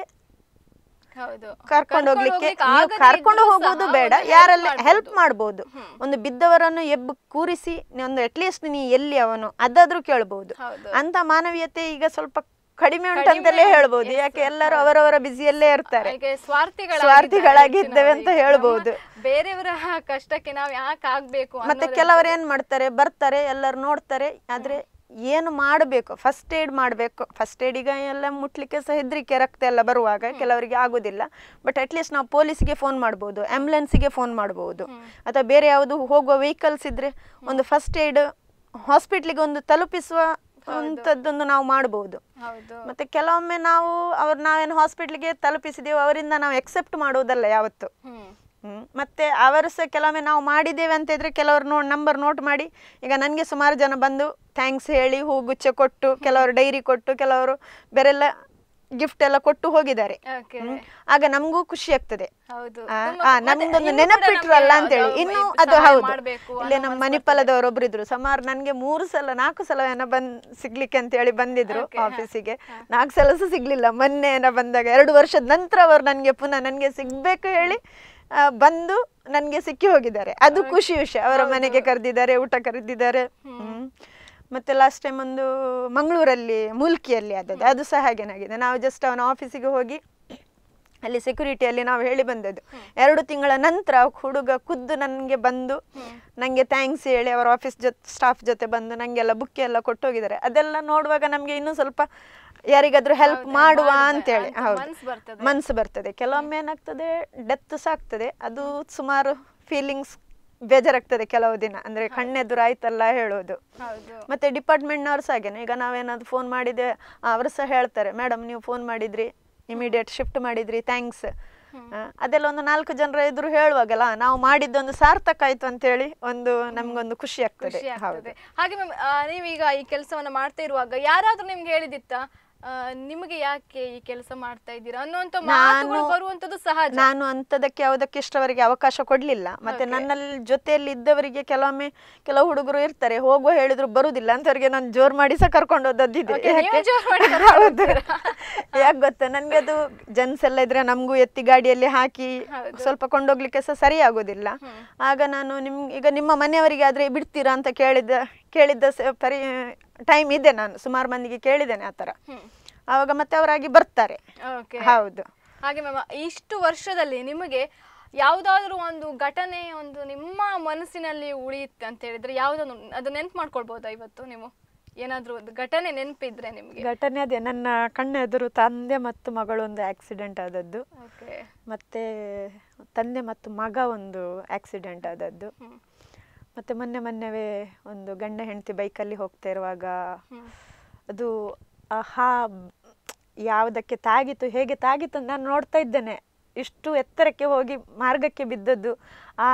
ಹೌದು
ಕರ್ಕೊಂಡು ಹೋಗ್ಲಿಕ್ಕೆ ನೀವು
ಆಗದೇ
ಕರ್ಕೊಂಡು
ಇದ್ರೂ
ಹೋಗೋದು
ಸಹ
ಬೇಡ
ಒಂದು help
ಯಾರಲ್ಲಿ
ಮಾಡ್ಬೋದು.
ಹೆಲ್ಪ್ ಮಾಡ್ಬೋದು ಒಂದು ಬಿದ್ದವರನ್ನು ಎಬ್ಬು ಕೂರಿಸಿ ಒಂದು ಅಟ್ಲೀಸ್ಟ್ ನೀ ಎಲ್ಲಿ ಅವನು ಅದಾದ್ರೂ ಕೇಳ್ಬೋದು
ಹೌದು.
ಅಂತ ಮಾನವೀಯತೆ ಈಗ ಸ್ವಲ್ಪ ಕಡಿಮೆ ಉಂಟಂತಲೇ
ಕಡಿಮೆ
ಹೇಳ್ಬೋದು
yes,
ಯಾಕೆ ಎಲ್ಲರೂ ಅವರವರ ಬಿಸಿಯಲ್ಲೇ ಇರ್ತಾರೆ
ಹಾಗೆ ಸ್ವಾರ್ಥಿಗಳಾಗಿದ್ದಾರೆ
ಸ್ವಾರ್ಥಿಗಳಾಗಿದ್ದೇವೆ ಅಂತ
ಹೆಚ್ಚಿನವರು. ಈಗ
ಹೇಳ್ಬೋದು.
ನಮ್ಮ ಬೇರೆಯವರ ಕಷ್ಟಕ್ಕೆ ನಾವ್ ಯಾಕೆ ಆಗ್ಬೇಕು
ಮತ್ತೆ
ಅನ್ನೋದು
ಕೆಲವರು ಏನ್ ಮಾಡ್ತಾರೆ ಬರ್ತಾರೆ ಎಲ್ಲರೂ ನೋಡ್ತಾರೆ ಆದ್ರೆ ಏನು ಮಾಡಬೇಕು ಫಸ್ಟ್ ಏಡ್ ಮಾಡಬೇಕು ಫಸ್ಟ್ ಏಡ್ ಈಗ ಎಲ್ಲ ಮುಟ್ಲಿಕ್ಕೆ ಸಹ ಹೆದರಿಕೆ ರಕ್ತ ಎಲ್ಲ ಬರುವಾಗ ಕೆಲವರಿಗೆ ಆಗೋದಿಲ್ಲ ಬಟ್ ಅಟ್ಲೀಸ್ಟ್ ನಾವು ಪೊಲೀಸ್ಗೆ ಫೋನ್ ಮಾಡ್ಬೋದು ಆಂಬ್ಯುಲೆನ್ಸಿಗೆ ಫೋನ್ ಮಾಡ್ಬೋದು ಅಥವಾ ಬೇರೆ ಯಾವುದು ಹೋಗುವ ವೆಹಿಕಲ್ಸ್ ಇದ್ರೆ ಒಂದು ಫಸ್ಟ್ ಏಡ್ ಹಾಸ್ಪಿಟ್ಲಿಗೆ ಒಂದು ತಲುಪಿಸುವ ಅಂಥದ್ದೊಂದು ನಾವು ಮಾಡ್ಬೋದು
ಹೌದು
ಮತ್ತೆ ಕೆಲವೊಮ್ಮೆ ನಾವು ಅವ್ರು ನಾವೇನು ಹಾಸ್ಪಿಟ್ಲಿಗೆ ತಲುಪಿಸಿದೆವು ಅವರಿಂದ ನಾವು ಎಕ್ಸೆಪ್ಟ್ ಮಾಡುವುದಲ್ಲ ಯಾವತ್ತು
ಹ್ಮ್
ಹ್ಮ್. ಮತ್ತೆ ಅವರು ಸಹ ಕೆಲವೊಮ್ಮೆ ನಾವು ಮಾಡಿದ್ದೇವೆ ಅಂತ ಇದ್ರೆ ಕೆಲವರು ನೋ ನಂಬರ್ ನೋಟ್ ಮಾಡಿ ಈಗ ನನಗೆ ಸುಮಾರು ಜನ ಬಂದು ಥ್ಯಾಂಕ್ಸ್ ಹೇಳಿ ಹೂಗುಚ್ಚ ಕೊಟ್ಟು ಕೆಲವರು ಡೈರಿ ಕೊಟ್ಟು ಕೆಲವರು ಬೇರೆಲ್ಲ ಗಿಫ್ಟ್ ಎಲ್ಲ ಕೊಟ್ಟು ಹೋಗಿದ್ದಾರೆ
ಓಕೆ
ಹ್ಮ್. ಆಗ ನಮಗೂ ಖುಷಿ ಆಗ್ತದೆ
ಹೌದು
ಆ,
ತುಂಬಾ-
ಆ,
ಮತ್ತೆ
ನಮ್ದೊಂದು
ಇನ್ನೂ ಕೂಡ
ನೆನಪಿಟ್ರಲ್ಲ
ನಮ್ಗೆ
ಅಂತೇಳಿ
ಅದು
ಇನ್ನು
ಇದು
ಅದು
ಸಹಾಯ
ಹೌದು
ಮಾಡ್ಬೇಕು
ಇಲ್ಲಿ
ಅನ್ನೋ
ನಮ್ಮ
ಮನ್ಸು
ಮಣಿಪಾಲದವರು ಒಬ್ರು ಇದ್ರು ಸುಮಾರು ನನ್ಗೆ ಮೂರು ಸಲ ನಾಲ್ಕು ಸಲ ಏನೋ ಬಂದ್ ಸಿಗ್ಲಿಕ್ಕೆ ಅಂತ ಹೇಳಿ ಬಂದಿದ್ರು
Okay, ಹಾ,
ಆಫೀಸಿಗೆ ನಾಲ್ಕು ಸಲ ಸಹ ಸಿಗ್ಲಿಲ್ಲ ಮೊನ್ನೆ ಏನೋ ಬಂದಾಗ ಎರಡು ವರ್ಷದ ನಂತರ ಅವರು ನನ್ಗೆ ಪುನಃ ನನ್ಗೆ ಸಿಗ್ಬೇಕು ಹೇಳಿ ಆ, ಬಂದು ನನ್ಗೆ ಸಿಕ್ಕಿ ಹೋಗಿದ್ದಾರೆ ಅದು ಖುಷಿ ವಿಷಯ ಅವರ ಮನೆಗೆ ಕರೆದಿದ್ದಾರೆ ಊಟ ಕರೆದಿದ್ದಾರೆ ಹ್ಮ್. ಮತ್ತೆ ಲಾಸ್ಟ್ ಟೈಮ್ ಒಂದು ಮಂಗಳೂರಲ್ಲಿ ಮುಲ್ಕಿಯಲ್ಲಿ ಆದದ್ದು ಅದು ಸಹ ಹಾಗೇನಾಗಿದೆ ನಾವು ಜಸ್ಟ್ ಅವನ ಆಫೀಸಿಗೆ ಹೋಗಿ ಅಲ್ಲಿ ಸೆಕ್ಯೂರಿಟಿಯಲ್ಲಿ ನಾವು ಹೇಳಿ ಬಂದದ್ದು ಎರಡು ತಿಂಗಳ ನಂತರ ಹುಡುಗ ಖುದ್ದು ನನಗೆ ಬಂದು ನನಗೆ ಥ್ಯಾಂಕ್ಸ್ ಹೇಳಿ ಅವರ ಆಫೀಸ್ ಜೊತೆ ಸ್ಟಾಫ್ ಜೊತೆ ಬಂದು ನನಗೆಲ್ಲ ಬುಕ್ ಎಲ್ಲ ಕೊಟ್ಟು ಹೋಗಿದ್ದಾರೆ ಅದೆಲ್ಲ ನೋಡುವಾಗ ನಮಗೆ ಇನ್ನೂ ಸ್ವಲ್ಪ ಯಾರಿಗಾದ್ರೂ ಹೆಲ್ಪ್
ಹೌದು,
ಮಾಡುವ
ಮಾಡುದು
ಅಂತೇಳಿ
ಅಂತ
ಹೌದು
ಮನ್ಸು ಬರ್ತದೆ.
ಮನಸ್ಸು ಬರ್ತದೆ ಕೆಲವೊಮ್ಮೆ ಏನಾಗ್ತದೆ ಡೆತ್ ಸಹ ಆಗ್ತದೆ ಅದು ಸುಮಾರು ಫೀಲಿಂಗ್ಸ್ ಬೇಜಾರಾಗ್ತದೆ ಕೆಲವು ದಿನ ಅಂದ್ರೆ ಕಣ್ಣೆದುರು ಆಯ್ತಲ್ಲ ಹೇಳೋದು
ಹೌದು
ಮತ್ತೆ ಡಿಪಾರ್ಟ್ಮೆಂಟ್ನವ್ರು ಸಹ ಹಾಗೇನೆ ಈಗ ನಾವೇನಾದ್ರು ಫೋನ್ ಮಾಡಿದೆ ಅವರು ಸಹ ಹೇಳ್ತಾರೆ ಮೇಡಮ್ ನೀವು ಫೋನ್ ಮಾಡಿದ್ರಿ ಇಮಿಡಿಯೇಟ್ ಶಿಫ್ಟ್ ಮಾಡಿದ್ರಿ ಥ್ಯಾಂಕ್ಸ್ ಅದೆಲ್ಲ ಒಂದು ನಾಲ್ಕು ಜನರ ಎದುರು ಹೇಳುವಾಗಲ್ಲ ನಾವು ಮಾಡಿದ್ದೊಂದು ಸಾರ್ಥಕ ಆಯ್ತು ಅಂತೇಳಿ ಒಂದು ನಮ್ಗೊಂದು ಖುಷಿ ಆಗ್ತದೆ
ಖುಷಿ
ಹೌದು
ಆಗ್ತದೆ ಹಾಗೆ ಮ್ಯಾಮ್ ನೀವೀಗ ಈ ಕೆಲಸವನ್ನ ಮಾಡ್ತಾ ಇರುವಾಗ ಯಾರಾದ್ರೂ ನಿಮ್ಗೆ ಹೇಳಿದಿತ್ತಾ ಆ, ನಿಮಗೆ ಯಾಕೆ ಈ ಕೆಲಸ ಮಾಡ್ತಾ ಇದ್ದೀರಾ ಅನ್ನುವಂತ ಮಾತುಗಳು ಬರುವಂತದ್ದು ಸಹಜ
ನಾನು ಅಂಥದಕ್ಕೆ ಯಾವುದಕ್ಕೆ ಇಷ್ಟವರಿಗೆ ಅವಕಾಶ ಕೊಡ್ಲಿಲ್ಲ ಮತ್ತೆ ನನ್ನಲ್ಲಿ ಜೊತೆಯಲ್ಲಿ ಇದ್ದವರಿಗೆ ಕೆಲವೊಮ್ಮೆ ಕೆಲವು ಹುಡುಗರು ಇರ್ತಾರೆ ಹೋಗುವ ಹೇಳಿದ್ರು ಬರುದಿಲ್ಲ ಅಂತವರಿಗೆ ನಾನು ಜೋರ್ ಮಾಡಿ ಸಹ ಕರ್ಕೊಂಡು ಹೋದದ್ದಿದೆ
Okay, ನೀವೇ
ಯಾಕೆ?
ಜೋರ್ ಮಾಡಿ ಕರ್ಕೊಂಡು
ಹೌದು
ಹೋಗ್ತೀರಾ?
ಯಾಕೆ ಗೊತ್ತಾ ನನ್ಗೆ ಅದು ಜನ್ಸ್ ಎಲ್ಲ ಇದ್ರೆ ನಮಗೂ ಎತ್ತಿ ಗಾಡಿಯಲ್ಲಿ ಹಾಕಿ ಸ್ವಲ್ಪ ಕೊಂಡೋಗ್ಲಿಕ್ಕೆ ಸಹ ಸರಿ ಆಗೋದಿಲ್ಲ ಆಗ ನಾನು ನಿಮ್ ಈಗ ನಿಮ್ಮ ಮನೆಯವರಿಗೆ ಆದ್ರೆ ಬಿಡ್ತೀರಾ ಅಂತ ಕೇಳಿದ ಕೇಳಿದ್ದ ಸ- ಪರಿ ಟೈಮ್ ಇದೆ ನಾನು ಸುಮಾರು ಮಂದಿಗೆ ಕೇಳಿದ್ದೇನೆ ಆ ಥರ ಆವಾಗ ಮತ್ತೆ ಅವರಾಗಿ ಬರ್ತಾರೆ
ಓಕೆ
ಹೌದು
ಹಾಗೆ ಮ್ಯಾಮ್ ಇಷ್ಟು ವರ್ಷದಲ್ಲಿ ನಿಮಗೆ ಯಾವುದಾದ್ರೂ ಒಂದು ಘಟನೆ ಒಂದು ನಿಮ್ಮ ಮನಸ್ಸಿನಲ್ಲಿ ಉಳಿಯುತ್ತೆ ಅಂತ ಹೇಳಿದ್ರೆ ಯಾವುದೊಂದು ಅದು ನೆನ್ಪು ಮಾಡ್ಕೊಳ್ಬೋದಾ ಇವತ್ತು ನೀವು ಏನಾದ್ರೂ ಒಂದು ಘಟನೆ ನೆನಪಿದ್ರೆ ನಿಮಗೆ
ಘಟನೆ ಅದೇ ನನ್ನ ಕಣ್ಣ ಎದುರು ತಂದೆ ಮತ್ತು ಮಗಳು ಒಂದು ಆಕ್ಸಿಡೆಂಟ್ ಆದದ್ದು
ಓಕೆ
ಮತ್ತೆ ತಂದೆ ಮತ್ತು ಮಗ ಒಂದು ಆಕ್ಸಿಡೆಂಟ್ ಆದದ್ದು ಮತ್ತೆ ಮೊನ್ನೆ ಮೊನ್ನೆವೇ ಒಂದು ಗಂಡ ಹೆಂಡತಿ ಬೈಕಲ್ಲಿ ಹೋಗ್ತಾ ಇರುವಾಗ ಅದು ಆಹಾ ಯಾವುದಕ್ಕೆ ತಾಗಿತು ಹೇಗೆ ತಾಗಿತು ಅಂತ ನಾನು ನೋಡ್ತಾ ಇದ್ದೇನೆ ಇಷ್ಟು ಎತ್ತರಕ್ಕೆ ಹೋಗಿ ಮಾರ್ಗಕ್ಕೆ ಬಿದ್ದದ್ದು ಆ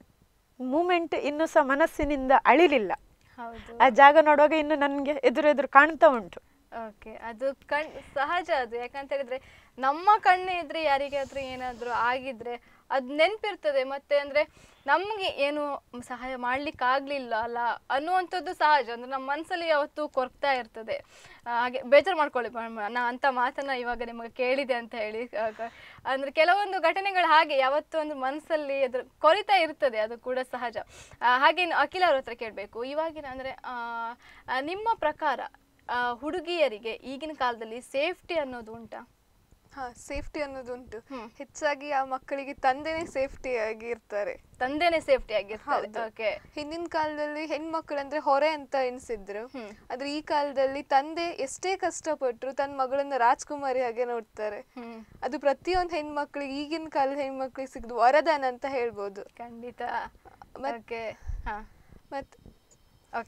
ಮೂಮೆಂಟ್ ಇನ್ನೂ ಸಹ ಮನಸ್ಸಿನಿಂದ ಅಳಿಲಿಲ್ಲ
ಹೌದು
ಆ ಜಾಗ ನೋಡುವಾಗ ಇನ್ನು ನನಗೆ ಎದುರು ಎದುರು ಕಾಣ್ತಾ ಉಂಟು
ಓಕೆ ಅದು ಕಣ್ ಸಹಜ ಅದು ಯಾಕಂತ ಹೇಳಿದ್ರೆ ನಮ್ಮ ಕಣ್ಣು ಇದ್ರೆ ಯಾರಿಗಾದ್ರೂ ಏನಾದ್ರೂ ಆಗಿದ್ರೆ ಅದ್ ನೆನ್ಪಿರ್ತದೆ ಮತ್ತೆ ಅಂದ್ರೆ ನಮ್ಗೆ ಏನು ಸಹಾಯ ಮಾಡ್ಲಿಕ್ಕೆ ಆಗ್ಲಿಲ್ಲ ಅಲ್ಲ ಅನ್ನುವಂಥದ್ದು ಸಹಜ ಅಂದ್ರೆ ನಮ್ಮ ಮನಸ್ಸಲ್ಲಿ ಯಾವತ್ತೂ ಕೊರಗ್ತಾ ಇರ್ತದೆ ಆ, ಹಾಗೆ ಬೇಜಾರು ಮಾಡ್ಕೊಳ್ಳಿ ಮ- ನಾ ಅಂತ ಮಾತನ್ನ ಇವಾಗ ನಿಮಗೆ ಕೇಳಿದೆ ಅಂತ ಹೇಳಿ ಆ, ಕ- ಅಂದ್ರೆ ಕೆಲವೊಂದು ಘಟನೆಗಳು ಹಾಗೆ ಯಾವತ್ತೂ ಒಂದು ಮನಸ್ಸಲ್ಲಿ ಅದ್ರ ಕೊರಿತಾ ಇರ್ತದೆ ಅದು ಕೂಡ ಸಹಜ ಆ, ಹಾಗೆ ಇನ್ನು ಅಖಿಲ ಅವ್ರ ಹತ್ರ ಕೇಳಬೇಕು ಇವಾಗಿನ ಅಂದ್ರೆ ಆ, ಆ, ನಿಮ್ಮ ಪ್ರಕಾರ ಆ, ಹುಡುಗಿಯರಿಗೆ ಈಗಿನ ಕಾಲದಲ್ಲಿ ಸೇಫ್ಟಿ ಅನ್ನೋದು ಉಂಟಾ
ಹಾ ಸೇಫ್ಟಿ ಅನ್ನೋದು ಉಂಟು
ಹ್ಮ್.
ಹೆಚ್ಚಾಗಿ ಆ ಮಕ್ಕಳಿಗೆ ತಂದೆನೇ ಸೇಫ್ಟಿ ಆಗಿ ಇರ್ತಾರೆ
ತಂದೆನೇ ಸೇಫ್ಟಿ ಆಗಿರ್ತದೆ
ಹೌದು.
ಓಕೆ
ಹಿಂದಿನ ಕಾಲದಲ್ಲಿ ಹೆಣ್ಮಕ್ಳಂದ್ರೆ ಹೊರೆ ಅಂತ ಎನ್ಸಿದ್ರು ಆದ್ರೆ ಈ ಕಾಲದಲ್ಲಿ ತಂದೆ ಎಷ್ಟೇ ಕಷ್ಟಪಟ್ರು ತನ್ನ ಮಗಳನ್ನ ರಾಜ್ಕುಮಾರಿ ಹಾಗೆ ನೋಡ್ತಾರೆ
ಹ್ಮ್
ಅದು ಪ್ರತಿಯೊಂದು ಹೆಣ್ಮಕ್ಳಿಗೆ ಈಗಿನ ಕಾಲದ ಹೆಣ್ಮಕ್ಳಿಗೆ ಸಿಗುದು ವರದಾನ ಅಂತ ಹೇಳ್ಬೋದು
ಖಂಡಿತ
ಮತ್-
ಓಕೆ ಹಾ
ಮತ್
ಓಕೆ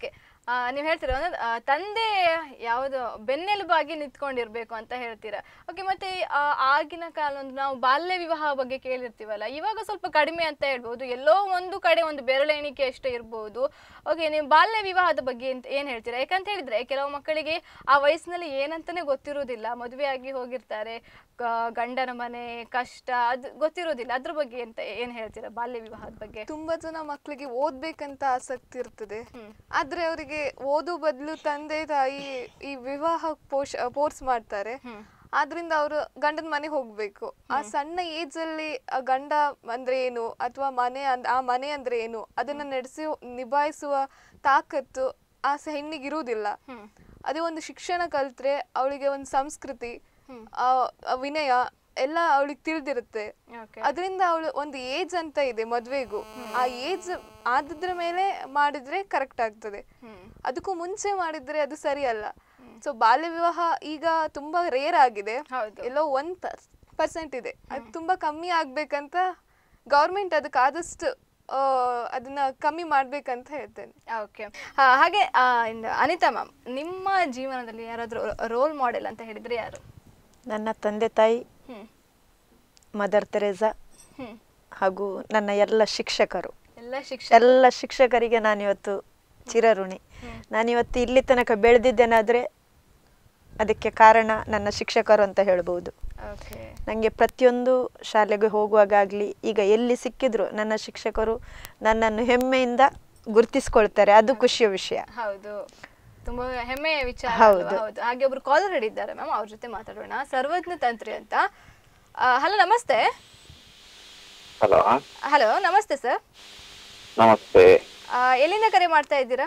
ನೀವು ಹೇಳ್ತೀರಾ ಒಂದು ಆ, ತಂದೆ ಯಾವುದು ಬೆನ್ನೆಲುಬಾಗಿ ನಿಂತ್ಕೊಂಡಿರ್ಬೇಕು ಅಂತ ಹೇಳ್ತೀರಾ ಓಕೆ ಮತ್ತೆ ಆ, ಆಗಿನ ಕಾಲ ಒಂದು ನಾವು ಬಾಲ್ಯ ವಿವಾಹ ಬಗ್ಗೆ ಕೇಳಿರ್ತೀವಲ್ಲ ಇವಾಗ ಸ್ವಲ್ಪ ಕಡಿಮೆ ಅಂತ ಹೇಳ್ಬೋದು ಎಲ್ಲೋ ಒಂದು ಕಡೆ ಒಂದು ಬೆರಳು ಎಣಿಕೆ ಅಷ್ಟೇ ಇರ್ಬೋದು ಓಕೆ ನೀವು ಬಾಲ್ಯ ವಿವಾಹದ ಬಗ್ಗೆ ಎಂತ ಏನು ಹೇಳ್ತೀರಾ ಯಾಕಂತ ಹೇಳಿದ್ರೆ ಕೆಲವು ಮಕ್ಕಳಿಗೆ ಆ ವಯಸ್ಸಿನಲ್ಲಿ ಏನಂತಾನೆ ಗೊತ್ತಿರುವುದಿಲ್ಲ ಮದುವೆಯಾಗಿ ಹೋಗಿರ್ತಾರೆ ಗ- ಗಂಡನ ಮನೆ ಕಷ್ಟ ಅದು ಗೊತ್ತಿರೋದಿಲ್ಲ ಅದ್ರ ಬಗ್ಗೆ ಎಂತ ಏನು ಹೇಳ್ತೀರಾ ಬಾಲ್ಯ ವಿವಾಹದ ಬಗ್ಗೆ
ತುಂಬಾ ಜನ ಮಕ್ಕಳಿಗೆ ಓದ್ಬೇಕಂತ ಆಸಕ್ತಿ ಇರ್ತದೆ ಆದ್ರೆ ಅವರಿಗೆ ಓದು ಬದಲು ತಂದೆ ತಾಯಿ ಈ ವಿವಾಹ ಪೋಷ ಫೋರ್ಸ್ ಮಾಡ್ತಾರೆ ಆದ್ರಿಂದ ಅವರು ಗಂಡನ ಮನೆ ಹೋಗ್ಬೇಕು ಆ ಸಣ್ಣ ಏಜ್ ಅಲ್ಲಿ ಆ ಗಂಡ ಅಂದ್ರೆ ಏನು ಅಥವಾ ಮನೆ ಅಂದ್ ಆ ಮನೆ ಅಂದ್ರೆ ಏನು ಅದನ್ನ ನಡೆಸಿ ನಿಭಾಯಿಸುವ ತಾಕತ್ತು ಆ ಸ- ಹೆಣ್ಣಿಗೆ ಇರುವುದಿಲ್ಲ ಅದೇ ಒಂದು ಶಿಕ್ಷಣ ಕಲ್ತ್ರೆ ಅವಳಿಗೆ ಒಂದು ಸಂಸ್ಕೃತಿ ಆ ಆ ವಿನಯ ಎಲ್ಲ ಅವಳಿಗೆ ತಿಳಿದಿರುತ್ತೆ
ಓಕೆ
ಅದರಿಂದ ಅವಳು ಒಂದು ಏಜ್ ಅಂತ ಇದೆ ಮದ್ವೆಗೂ ಆ ಏಜ್ ಆದದ್ರ ಮೇಲೆ ಮಾಡಿದ್ರೆ ಕರೆಕ್ಟ್ ಆಗ್ತದೆ ಅದಕ್ಕೂ ಮುಂಚೆ ಮಾಡಿದ್ರೆ ಅದು ಸರಿ ಅಲ್ಲ ಸೊ ಬಾಲ್ಯ ವಿವಾಹ ಈಗ ತುಂಬಾ ರೇರ್ ಆಗಿದೆ
ಹೌದು.
ಎಲ್ಲೋ ಒನ್ ಪರ್ಸೆಂಟ್ ಇದೆ ಅದು ತುಂಬಾ ಕಮ್ಮಿ ಆಗ್ಬೇಕಂತ ಗೌರ್ಮೆಂಟ್ ಅದಕ್ಕೆ ಆದಷ್ಟು ಆ, ಅದನ್ನ ಕಮ್ಮಿ ಮಾಡ್ಬೇಕಂತ ಹೇಳ್ತೇನೆ
ಓಕೆ ಹಾಗೆ ಆ, ಇನ್ನು ಅನಿತಾ ಮ್ಯಾಮ್ ನಿಮ್ಮ ಜೀವನದಲ್ಲಿ ಯಾರಾದರೂ ರೋಲ್ ಮಾಡೆಲ್ ಅಂತ ಹೇಳಿದ್ರೆ ಯಾರು
ನನ್ನ ತಂದೆ ತಾಯಿ
ಹ್ಮ್
ಮದರ್ ತೆರೇಸಾ
ಹ್ಮ್
ಹಾಗೂ ನನ್ನ ಎಲ್ಲ ಶಿಕ್ಷಕರು
ಎಲ್ಲ ಶಿಕ್ಷಣ
ಎಲ್ಲ ಶಿಕ್ಷಕರಿಗೆ ನಾನಿವತ್ತು ಚಿರಋಣಿ ನಾನಿವತ್ತು ಇಲ್ಲಿ ತನಕ ಬೆಳೆದಿದ್ದೇನಾದರೆ ಅದಕ್ಕೆ ಕಾರಣ ನನ್ನ ಶಿಕ್ಷಕರು ಅಂತ ಹೇಳ್ಬೋದು
ಓಕೆ
ನನಗೆ ಪ್ರತಿಯೊಂದು ಶಾಲೆಗೆ ಹೋಗುವಾಗಲಿ ಈಗ ಎಲ್ಲಿ ಸಿಕ್ಕಿದ್ರು ನನ್ನ ಶಿಕ್ಷಕರು ನನ್ನನ್ನು ಹೆಮ್ಮೆಯಿಂದ ಗುರುತಿಸ್ಕೊಳ್ತಾರೆ ಅದು ಖುಷಿಯ ವಿಷಯ
ಹೌದು ತುಂಬಾ ಹೆಮ್ಮೆಯ ವಿಚಾರ
ಹೌದು.
ಅಲ್ವಾ? ಹೌದು ಹಾಗೆ ಒಬ್ರು ಕಾಲರ್ ಹಿಡಿದ್ದಾರೆ ಮ್ಯಾಮ್ ಅವ್ರ ಜೊತೆ ಮಾತಾಡೋಣ ಸರ್ವಜ್ಞ ತಂತ್ರಿ ಅಂತ ಹಲೋ ನಮಸ್ತೆ
ಹಲೋ
ಹಲೋ ನಮಸ್ತೆ ಸರ್
ನಮಸ್ತೆ
ಎಲ್ಲಿಂದ ಕರೆ ಮಾಡ್ತಾ ಇದ್ದೀರಾ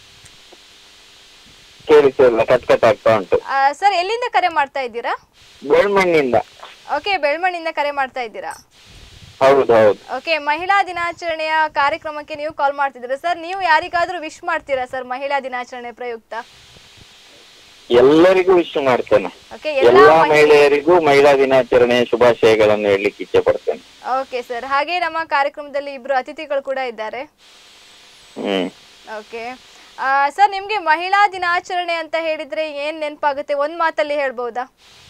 ಕೇಳಿಸಿಲ್ಲ ಕಟ್ ಕಟ್ ಆಗ್ತಾ ಉಂಟು
ಸರ್ ಎಲ್ಲಿಂದ ಕರೆ ಮಾಡ್ತಾ ಇದ್ದೀರಾ
ಗೋಲ್ಮಣ್ಣಿಂದ
ಓಕೆ ಬೆಳ್ಮಣ್ಣಿಂದ ಕರೆ ಮಾಡ್ತಾ ಇದ್ದೀರಾ
ಹೌದು ಹೌದು
ಓಕೆ ಮಹಿಳಾ ದಿನಾಚರಣೆಯ ಕಾರ್ಯಕ್ರಮಕ್ಕೆ ನೀವು ಕಾಲ್ ಮಾಡ್ತಿದ್ದೀರಾ ಸರ್ ನೀವು ಯಾರಿಗಾದ್ರೂ ವಿಶ್ ಮಾಡ್ತೀರಾ ಸರ್ ಮಹಿಳಾ ದಿನಾಚರಣೆ ಪ್ರಯುಕ್ತ
ಎಲ್ಲರಿಗೂ ವಿಶ್ ಮಾಡ್ತೇನೆ
ಓಕೆ ಎಲ್ಲಾ
ಎಲ್ಲಾ
ಮಹಿ-
ಮಹಿಳೆಯರಿಗೂ ಮಹಿಳಾ ದಿನಾಚರಣೆಯ ಶುಭಾಶಯಗಳನ್ನು ಹೇಳಲಿಕ್ಕೆ ಇಚ್ಛೆ ಪಡ್ತೇನೆ
ಓಕೆ ಸರ್ ಹಾಗೆ ನಮ್ಮ ಕಾರ್ಯಕ್ರಮದಲ್ಲಿ ಇಬ್ರು ಅತಿಥಿಗಳು ಕೂಡ ಇದ್ದಾರೆ
ಹ್ಮ್
ಓಕೆ ಸರ್ ನಿಮ್ಗೆ ಮಹಿಳಾ ದಿನಾಚರಣೆ ಅಂತ ಹೇಳಿದ್ರೆ ಏನ್ ನೆನಪಾಗುತ್ತೆ ಒಂದ್ ಮಾತಲ್ಲಿ ಹೇಳ್ಬೋದಾ